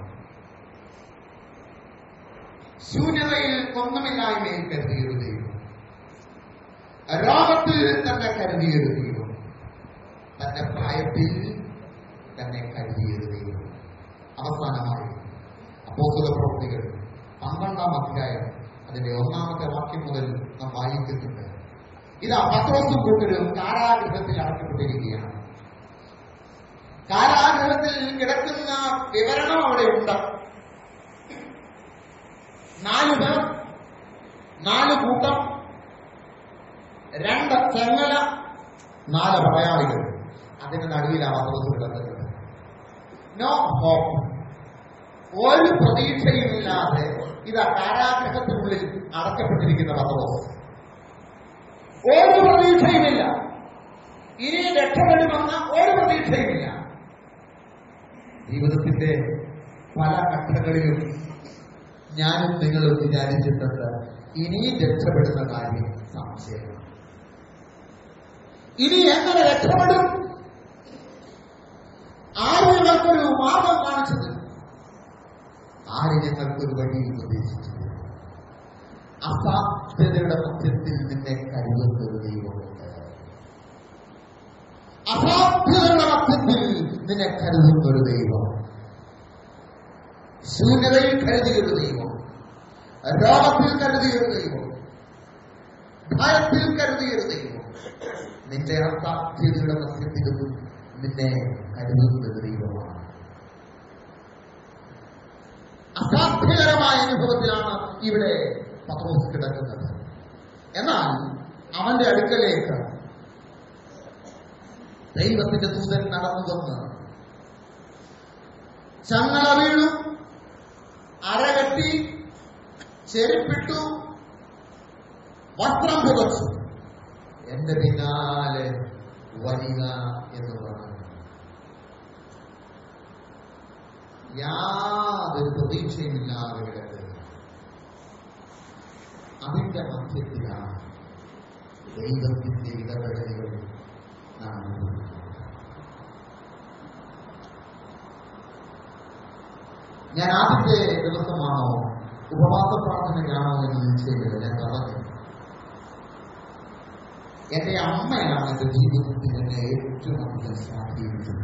ശൂന്യതയിൽ ഒന്നുമില്ലായ്മയിൽ കരുതിയൊരു ദൈവം രോഗത്തിൽ തന്നെ കരുതിയൊരു ദൈവം തന്റെ പ്രായത്തിൽ തന്നെ കരുതിയൊരു ദൈവം അവസാനമായി അപ്പോസ്തല പ്രവൃത്തികൾ പന്ത്രണ്ടാം അധ്യായം അതിന്റെ ഒന്നാമത്തെ വാക്യം മുതൽ നാം വായിക്കുന്നുണ്ട് ഇതാ പത്രോസും കൂട്ടരും കാരാഗൃഹത്തിൽ അടക്കപ്പെട്ടിരിക്കുകയാണ് കാരാഗൃഹത്തിൽ കിടക്കുന്ന വിവരണം അവിടെ ഉണ്ട് നാല് പേർ നാല് കൂട്ടം രണ്ട് ചെങ്ങല നാല് പടയാളികൾ അതിന്റെ നടുവിലാണ് പത്രോസ് കിടക്കുന്നത് നോ ഹോപ്പ് ഒരു പ്രതീക്ഷയുമില്ലാതെ ഇതാ കാരാഗ്രഹത്തിനുള്ളിൽ അടക്കപ്പെട്ടിരിക്കുന്ന പത്രോസ് ഒരു പ്രതീക്ഷയുമില്ല ഇനി രക്ഷപ്പെടുമെന്ന ഒരു പ്രതീക്ഷയുമില്ല ജീവിതത്തിന്റെ പല ഘട്ടങ്ങളിലും ഞാനും നിങ്ങളും വിചാരിച്ചിട്ടുണ്ട് ഇനി രക്ഷപ്പെടുന്ന കാര്യം സംശയമാണ് ഇനി എങ്ങനെ രക്ഷപ്പെടും ആര് ഞങ്ങൾക്കൊരു മാർഗം കാണിച്ചത് ആര് ഞങ്ങൾക്കൊരു വഴി ഉപദേശിച്ചത് അസാധ്യതയുടെ മധ്യത്തിൽ നിന്നെ കരുതുന്നൊരു ദൈവമുണ്ട് അസാധ്യതയുടെ മധ്യത്തിൽ നിന്നെ കരുതുന്നൊരു ദൈവം ശൂന്യതയിൽ കരുതിയൊരു ദൈവം രോഗത്തിൽ കരുതിയൊരു ദൈവം ഭയത്തിൽ കരുതിയൊരു ദൈവം നിന്റെ അസാധ്യതയുടെ മധ്യത്തിലും നിന്നെ കരുതുന്നൊരു ദൈവമാണ് അസാധ്യകരമായ അനുഭവത്തിലാണ് ഇവിടെ പത്രോസ് കിടക്കുന്നത് എന്നാൽ അവന്റെ അടുക്കലേക്ക് ദൈവത്തിന്റെ ദൂതൻ നടന്നു വന്ന് ചങ്ങല വീണു അരകെട്ടി ചെരുപ്പിട്ടു വസ്ത്രം പുതച്ചു എന്റെ പിന്നാലെ വരിക എന്ന് പറഞ്ഞു യാതൊരു പ്രതീക്ഷയുമില്ലാതെ കിടക്കുക അതിന്റെ മധ്യത്തിലാണ് ദൈവത്തിന്റെ ഇടപെടലുകൾ നാം അനുഭവിക്കുന്നത്. ഞാൻ ആദ്യത്തെ ദിവസമാണോ ഉപവാസ പ്രാർത്ഥനയാണോ എന്ന് നിശ്ചയിച്ചില്ല ഞാൻ പറഞ്ഞു എന്റെ അമ്മയാണ് എന്റെ ജീവിതത്തിൽ എന്നെ ഏറ്റവും അധികം സ്വാധീനിച്ചത്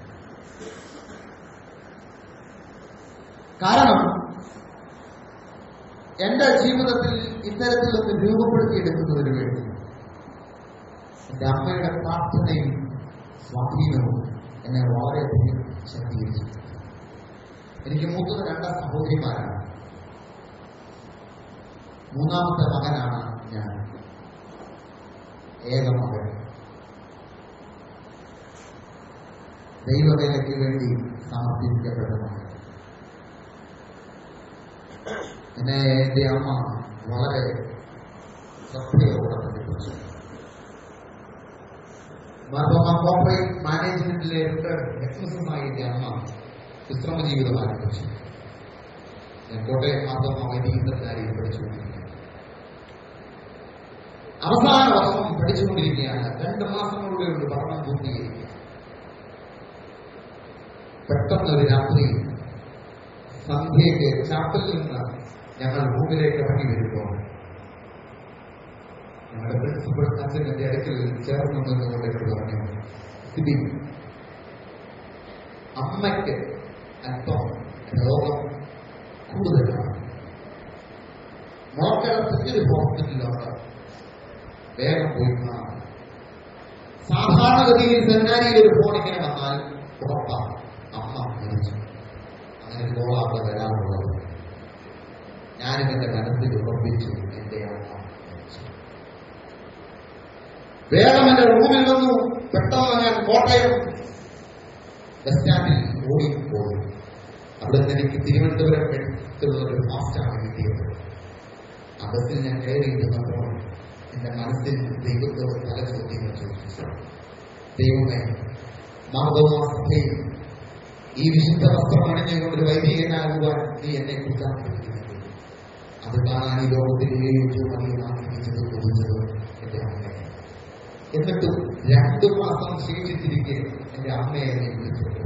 കാരണം എന്റെ ജീവിതത്തിൽ ഇത്തരത്തിലൊന്ന് രൂപപ്പെടുത്തിയെടുക്കുന്നതിന് വേണ്ടി എന്റെ അമ്മയുടെ പ്രാർത്ഥനയും സ്വാധീനവും എന്നെ വളരെയധികം ശക്തീകരിച്ചു എനിക്ക് മൂത്തത് രണ്ട് സഹോദരിമാരാണ് മൂന്നാമത്തെ മകനാണ് ഞാൻ ഏക മകൻ ദൈവവേലയ്ക്ക് വേണ്ടി സമർപ്പിക്കപ്പെട്ട മകൻ എന്നെ എന്റെ അമ്മ വളരെ ശ്രദ്ധയോടെ പഠിപ്പിച്ചു മാർത്തോമ കോർപ്പറേറ്റ് മാനേജ്മെന്റിലെ എക്സസുമായി എന്റെ അമ്മ വിശ്രമ ജീവിതം ആരംഭിച്ചു ഞാൻ കോട്ടയം മാർത്തോമ വൈദികക്കാരിയിൽ പഠിച്ചുകൊണ്ടിരിക്കുന്നു അവസാന വർഷം പഠിച്ചുകൊണ്ടിരിക്കുകയാണ് രണ്ട് മാസങ്ങളുടെ ഉണ്ട് പഠനം പൂർത്തീകരിക്കുക പെട്ടെന്ന് ഒരു രാത്രി സന്ധ്യയ്ക്ക് ചാപ്പലിൽ നിന്ന് ഞങ്ങൾ റൂമിലേക്ക് ഇറങ്ങി വരുമ്പോൾ ഞങ്ങളുടെ പ്രിൻസിപ്പൽ അച്ഛൻ എന്റെ അടുക്കൽ ചേർന്ന് നിന്നുകൊണ്ട് എന്നോട് പറഞ്ഞു സിബി അമ്മയ്ക്ക് അല്പം രോഗം കൂടുതലാണ് നോക്കണ പുതിയൊരു ഹോസ്പിറ്റലുണ്ട് വേഗം പോയി കാണാം സാധാരണഗതിയിൽ സെമിനാരിയിൽ ഒരു ഫോൺ ഇങ്ങനെ വന്നാൽ ഉറപ്പാണ് അമ്മ മരിച്ചു അങ്ങനെ ഒരു കോളാണ് വരാറുള്ളത് ഞാനും എന്റെ മനസ്സിൽ ഉറപ്പിച്ചു എന്റെ അമ്മ മരിച്ചു വേഗം എന്റെ റൂമിൽ വന്നു പെട്ടെന്ന് ഞാൻ കോട്ടയം ബസ് സ്റ്റാൻഡിൽ ഓടിപ്പോയി അവിടെ നിന്ന് എനിക്ക് തിരുവനന്തപുരം എടുത്തുള്ള ഒരു ഫാസ്റ്റാണ് കിട്ടിയത് ആ ബസ്സിൽ ഞാൻ കയറിയിരുന്നപ്പോൾ എന്റെ മനസ്സിൽ ദൈവത്തോട് പല ചോദ്യങ്ങൾ ചോദിച്ചു ദൈവമേ മാധവ സഭയിൽ ഈ വിശുദ്ധ വസ്ത്രം അണിഞ്ഞുകൊണ്ട് ഒരു വൈദികനാകുവാൻ നീ എന്നെ കുറിച്ചാണ് ചോദിക്കുന്നത് അത് കാണാൻ ഈ ലോകത്തിൽ ഏറ്റവും അധികം ആഗ്രഹിച്ചത് തോന്നുന്നത് എന്റെ അമ്മയെ എന്നിട്ടും രണ്ടു മാസം ശേഷിച്ചിരിക്കെ എന്റെ അമ്മയെ എന്നെ വിളിച്ചിട്ടുണ്ട്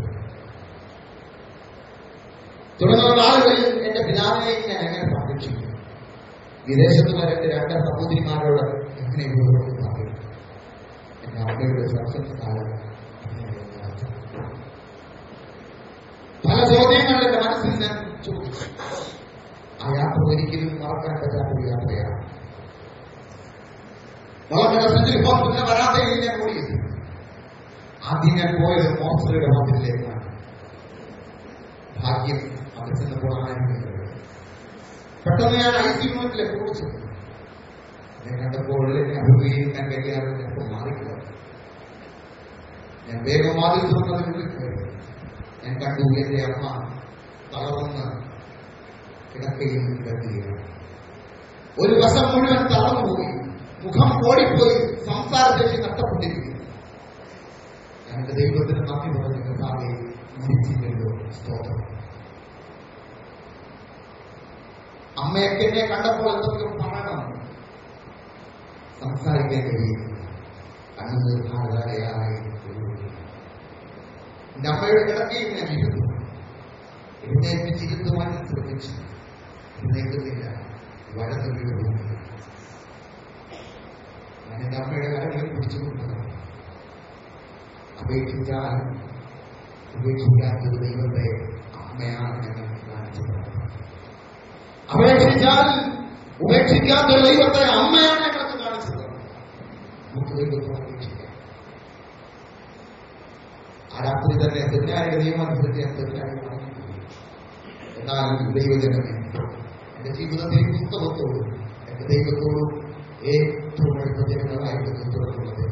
തുടർന്നുള്ള ആളുകളിൽ എന്റെ പിതാവിനെ ഞാൻ എങ്ങനെ സംരക്ഷിക്കും വിദേശത്ത് വരെ എന്റെ രണ്ട് സഹോദരിമാരോട് എങ്ങനെ വിവരം പറയും എന്റെ അമ്മയുടെ സംസ്ഥാനം പല ചോദ്യങ്ങൾ എന്റെ മനസ്സിൽ ഞാൻ ചോദിച്ചു ആ യാത്ര ഒരിക്കലും മറക്കാൻ പറ്റാത്ത ഒരു യാത്രയാണ് വളരെ സെഞ്ചുറി ഹോസ്പിറ്റലിന്റെ വരാന്തയിൽ ഞാൻ ഓടിയത് ആദ്യം ഞാൻ പോയത് മോസ്റ്ററുടെ ഹോസ്പിറ്റലിലേക്കാണ് ഭാഗ്യം അവിടെ ചെന്നപ്പോൾ ആരും പെട്ടെന്ന് ഞാൻ ഐ സി യൂണിറ്റിലേക്ക് ഓടിച്ചു എന്നെ കണ്ടപ്പോൾ എന്നെ അഭിമുഖീകരിക്കാൻ കഴിയാതെ ചിലപ്പോൾ മാറിക്കുക ഞാൻ വേഗം വാതിൽ തുറന്നതിനുള്ളിൽ കയറി ഞാൻ കണ്ടു എന്റെ അമ്മ തളർന്ന് കിടക്കയിൽ കിടക്കുകയാണ് ഒരു വശം മുഴുവൻ തളർന്നുപോയി മുഖം ഓടിപ്പോയി സംസാരശേഷി നഷ്ടപ്പെട്ടിരിക്കുന്നു ഞങ്ങളുടെ ദൈവത്തിന് നന്ദി പറഞ്ഞു കർത്താവെ മരിച്ചില്ലല്ലോ സ്തോത്രം അമ്മയൊക്കെ എന്നെ കണ്ടപ്പോൾ എന്തൊക്കെ പറയണം സംസാരിക്കാൻ കഴിയും കണ്ണുനീർധാരയായി എന്റെ അമ്മയുടെ കിടക്കയിൽ ഞാൻ ഇരുന്നു എഴുന്നേൽപ്പിച്ചിരുത്തുവാൻ ശ്രമിച്ചു എഴുന്നേൽക്കുന്നില്ല വഴന്നു വീഴുന്നു ഞാൻ എന്റെ അമ്മയുടെ കരകളിൽ പിടിച്ചുകൊണ്ടത് അപേക്ഷിച്ചാൽ ഉപേക്ഷിക്കാത്തൊരു ദൈവത്തെ അമ്മയാണ് ഞങ്ങൾ കാണിച്ചത് അപേക്ഷിച്ചാൽ ഉപേക്ഷിക്കാത്തൊരു ദൈവത്തെ അമ്മയാണ് ഞങ്ങൾക്ക് കാണിച്ചത് നമുക്ക് ദൈവത്തെ അപേക്ഷിക്കാം ആ രാത്രി തന്നെ സെമിനാരിയുടെ നിയമമനുസരിച്ച് ഞാൻ സെമിനാരി എന്നാൽ ദൈവജനമേ എന്റെ ജീവിതത്തിൽ പുസ്തകത്തോടും എന്റെ ദൈവത്തോടും ഏറ്റവും അടുത്ത ജനങ്ങളായിരുന്നു തുറന്നുള്ളത്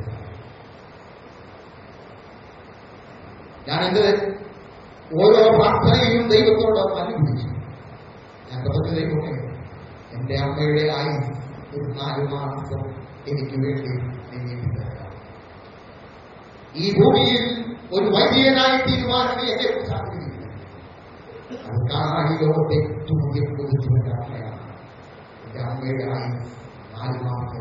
ഞാൻ എന്റെ ഓരോ പ്രാർത്ഥനയും ദൈവത്തോട് അനുഭവിച്ചു ഞാൻ പറഞ്ഞു ദൈവമേ എന്റെ അമ്മയുടെ ആയി ഒരു നാല് മാസം എനിക്ക് വേണ്ടി നീങ്ങിപ്പിക്കാം ഈ ഭൂമിയിൽ ഒരു വൈദികനായി തീരുമാനം എന്നെ കുറിച്ച് ആഗ്രഹിക്കുന്നു അത് കാണാൻ ഈ ലോകത്തെ ഏറ്റവും അധികം കൊതിച്ചുകൊണ്ട് അമ്മയാണ് എന്റെ അമ്മയുടെ ആയി നാല് മാസം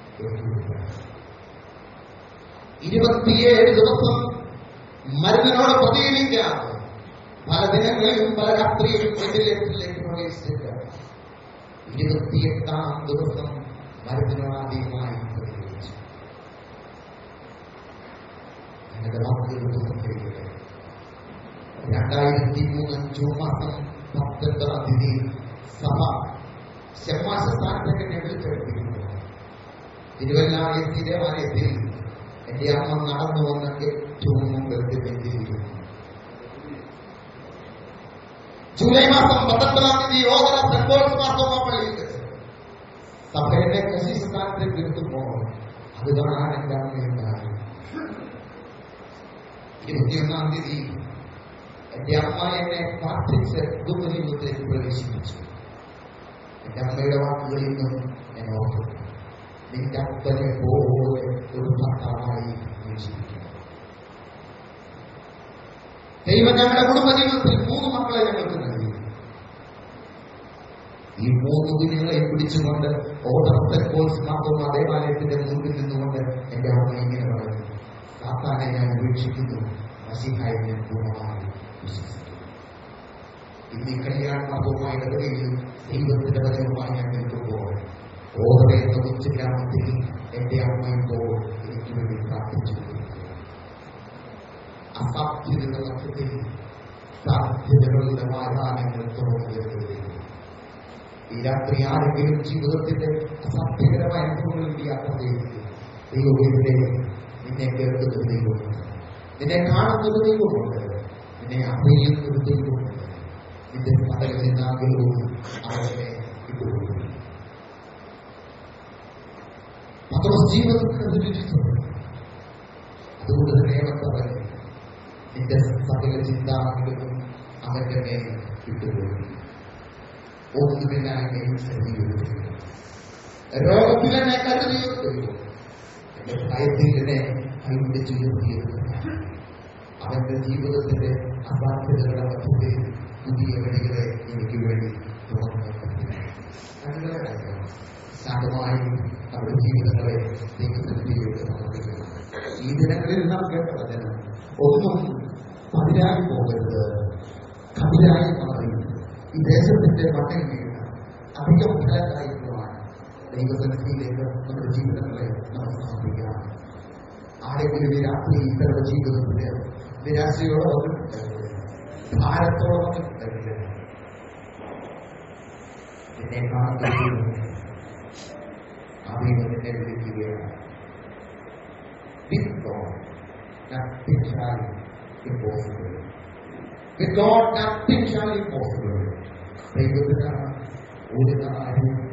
ഇരുപത്തിയേഴ് ദിവസം മരുന്നിനോട് പ്രതികരിക്കാതെ പല ദിനങ്ങളിലും പല രാത്രിയിലും വെന്റിലേറ്ററിലേക്ക് പ്രവേശിച്ചിട്ട് ഇരുപത്തിയെട്ടാം ദിവസം മരുന്നിനോടാദ്യമായി പ്രതികരിച്ചു എന്റെ വാക്കുകൾ തോന്നിക്കഴിയട്ടെ രണ്ടായിരത്തി മൂന്ന് ജൂൺ മാസം പത്തൊൻപതാം തീയതി സഭ ശമാശ സ്ഥാനത്തേക്ക് എന്നെ വിളിച്ചെടുത്തിരിക്കുന്നു തിരുവല്ലാമലയത്തി ദേവാലയത്തിൽ എന്റെ അമ്മ നടന്നു വന്ന ഏറ്റവും മുമ്പത്തെ ബെഞ്ചിലിരുന്നു ജൂലൈ മാസം പത്തൊൻപതാം തീയതി യോഗ സെന്റ് പോൾസ് മാസോമ പള്ളിയിൽ വെച്ച് സഭയുടെ കൃഷി സ്ഥാനത്തേക്ക് എത്തുമ്പോൾ അത് കാണാൻ എന്റെ അമ്മയുണ്ടായി ഇരുപത്തിയൊന്നാം തീയതി എന്റെ അമ്മ എന്നെ പ്രാർത്ഥിച്ച് ദുഃഖജീവിതത്തിലേക്ക് പ്രവേശിപ്പിച്ചു എന്റെ അമ്മയുടെ വാക്കുകളിൽ നിന്നും ഞാൻ ഓർത്തു നിന്റെ അപ്പനെ പോലെ ഒരു ഭർത്താവായി നീ ജീവിക്കുന്നു ദൈവം ഞങ്ങളുടെ കുടുംബജീവിതത്തിൽ മൂന്ന് മക്കളെ ഞങ്ങൾക്ക് നൽകി ഈ മൂന്ന് കുഞ്ഞുങ്ങളെ പിടിച്ചുകൊണ്ട് ഓർഡർ കോഴ്സ് മാർത്തോമ ദേവാലയത്തിന്റെ മുമ്പിൽ നിന്നുകൊണ്ട് എന്റെ അമ്മ ഇങ്ങനെ പറയുന്നു സാത്താനെ ഞാൻ ഉപേക്ഷിക്കുന്നു മസിഹായി ഞാൻ പൂർണ്ണമായി വിശ്വസിക്കുന്നു ഇന്ന് ഈ കല്യാണ മാർഗവുമായി ഇടവകയിലും ദൈവത്തിന്റെ വചനവുമായി ഞാൻ നിൽക്കുമ്പോൾ ഓർഡർ എന്ന കൊച്ചു ഗ്രാമത്തിൽ എന്റെ അമ്മ ഇപ്പോൾ എനിക്ക് വേണ്ടി പ്രാർത്ഥിച്ചുകൊണ്ടിരിക്കുന്നു അസാധ്യതയുടെ മധ്യത്തിൽ സാധ്യതകളുടെ വാരാനങ്ങൾ തുറന്നു വരുന്നത് ഈ രാത്രി ആരെങ്കിലും ജീവിതത്തിന്റെ അസാധ്യകരമായ അനുഭവങ്ങളിൽ യാത്ര ചെയ്യുന്നു ദൈവത്തിന്റെ നിന്നെ കേൾക്കുന്ന ദൈവമുണ്ട് നിന്നെ കാണുന്നത് ദൈവമുണ്ട് നിന്നെ അറിയുന്നത് ദൈവമുണ്ട് നിന്റെ സകല നിന്നാഗ്രഹവും അവരുടെ ഇപ്പോഴും പത്രോസ് ജീവിതത്തിന് രുചിച്ചത് അതുകൊണ്ട് തന്നെ അവൻ പറഞ്ഞു നിന്റെ സകല ചിന്താഗ്രഹവും അവന്റെ മേൽ ഇട്ടുപോയി ഒന്നുമില്ലാതെ സജീവിച്ചു രോഗത്തിലെന്നെ കരുതിയോ ദൈവം എന്റെ ഭയത്തിലെന്നെ കൈപിടിച്ചു നിർത്തിയത് അവന്റെ ജീവിതത്തിന്റെ അസാധ്യതകളുടെ മധ്യത്തിൽ പുതിയ വഴികളെ എനിക്ക് വേണ്ടി തുറന്നു അനുഗ്രഹമായിരുന്നു ശാന്തമായി നമ്മുടെ ജീവിതങ്ങളെ ദൈവത്തിലേക്ക് സമർപ്പിക്കുന്നു ഈ ദിനങ്ങളിൽ നാം കേട്ട വചനം ഒന്നും പതിരായി പോകരുത് കതിരായി മാറി ഈ ദേശത്തിന്റെ മണ്ണിൽ വീണ് അധികം ഫലക്കായിട്ടുമാണ് ദൈവസന്നിധിയിലേക്ക് നമ്മുടെ ജീവിതങ്ങളെ നമ്മൾ സമർപ്പിക്കാം ആരെങ്കിലും ഈ രാത്രി ഇത്തരം ജീവിതത്തിന് നിരാശയോടെ വന്നിട്ടുണ്ടെങ്കിൽ ഭാരത്തോടെ വന്നിട്ടുണ്ടെങ്കിൽ നിന്നെ കാണുന്ന അവയെ നിന്നെ വിളിക്കുകയാണ് With God, nothing shall impossible. With God, nothing shall impossible. ദൈവത്തിന് ഒരു കാര്യവും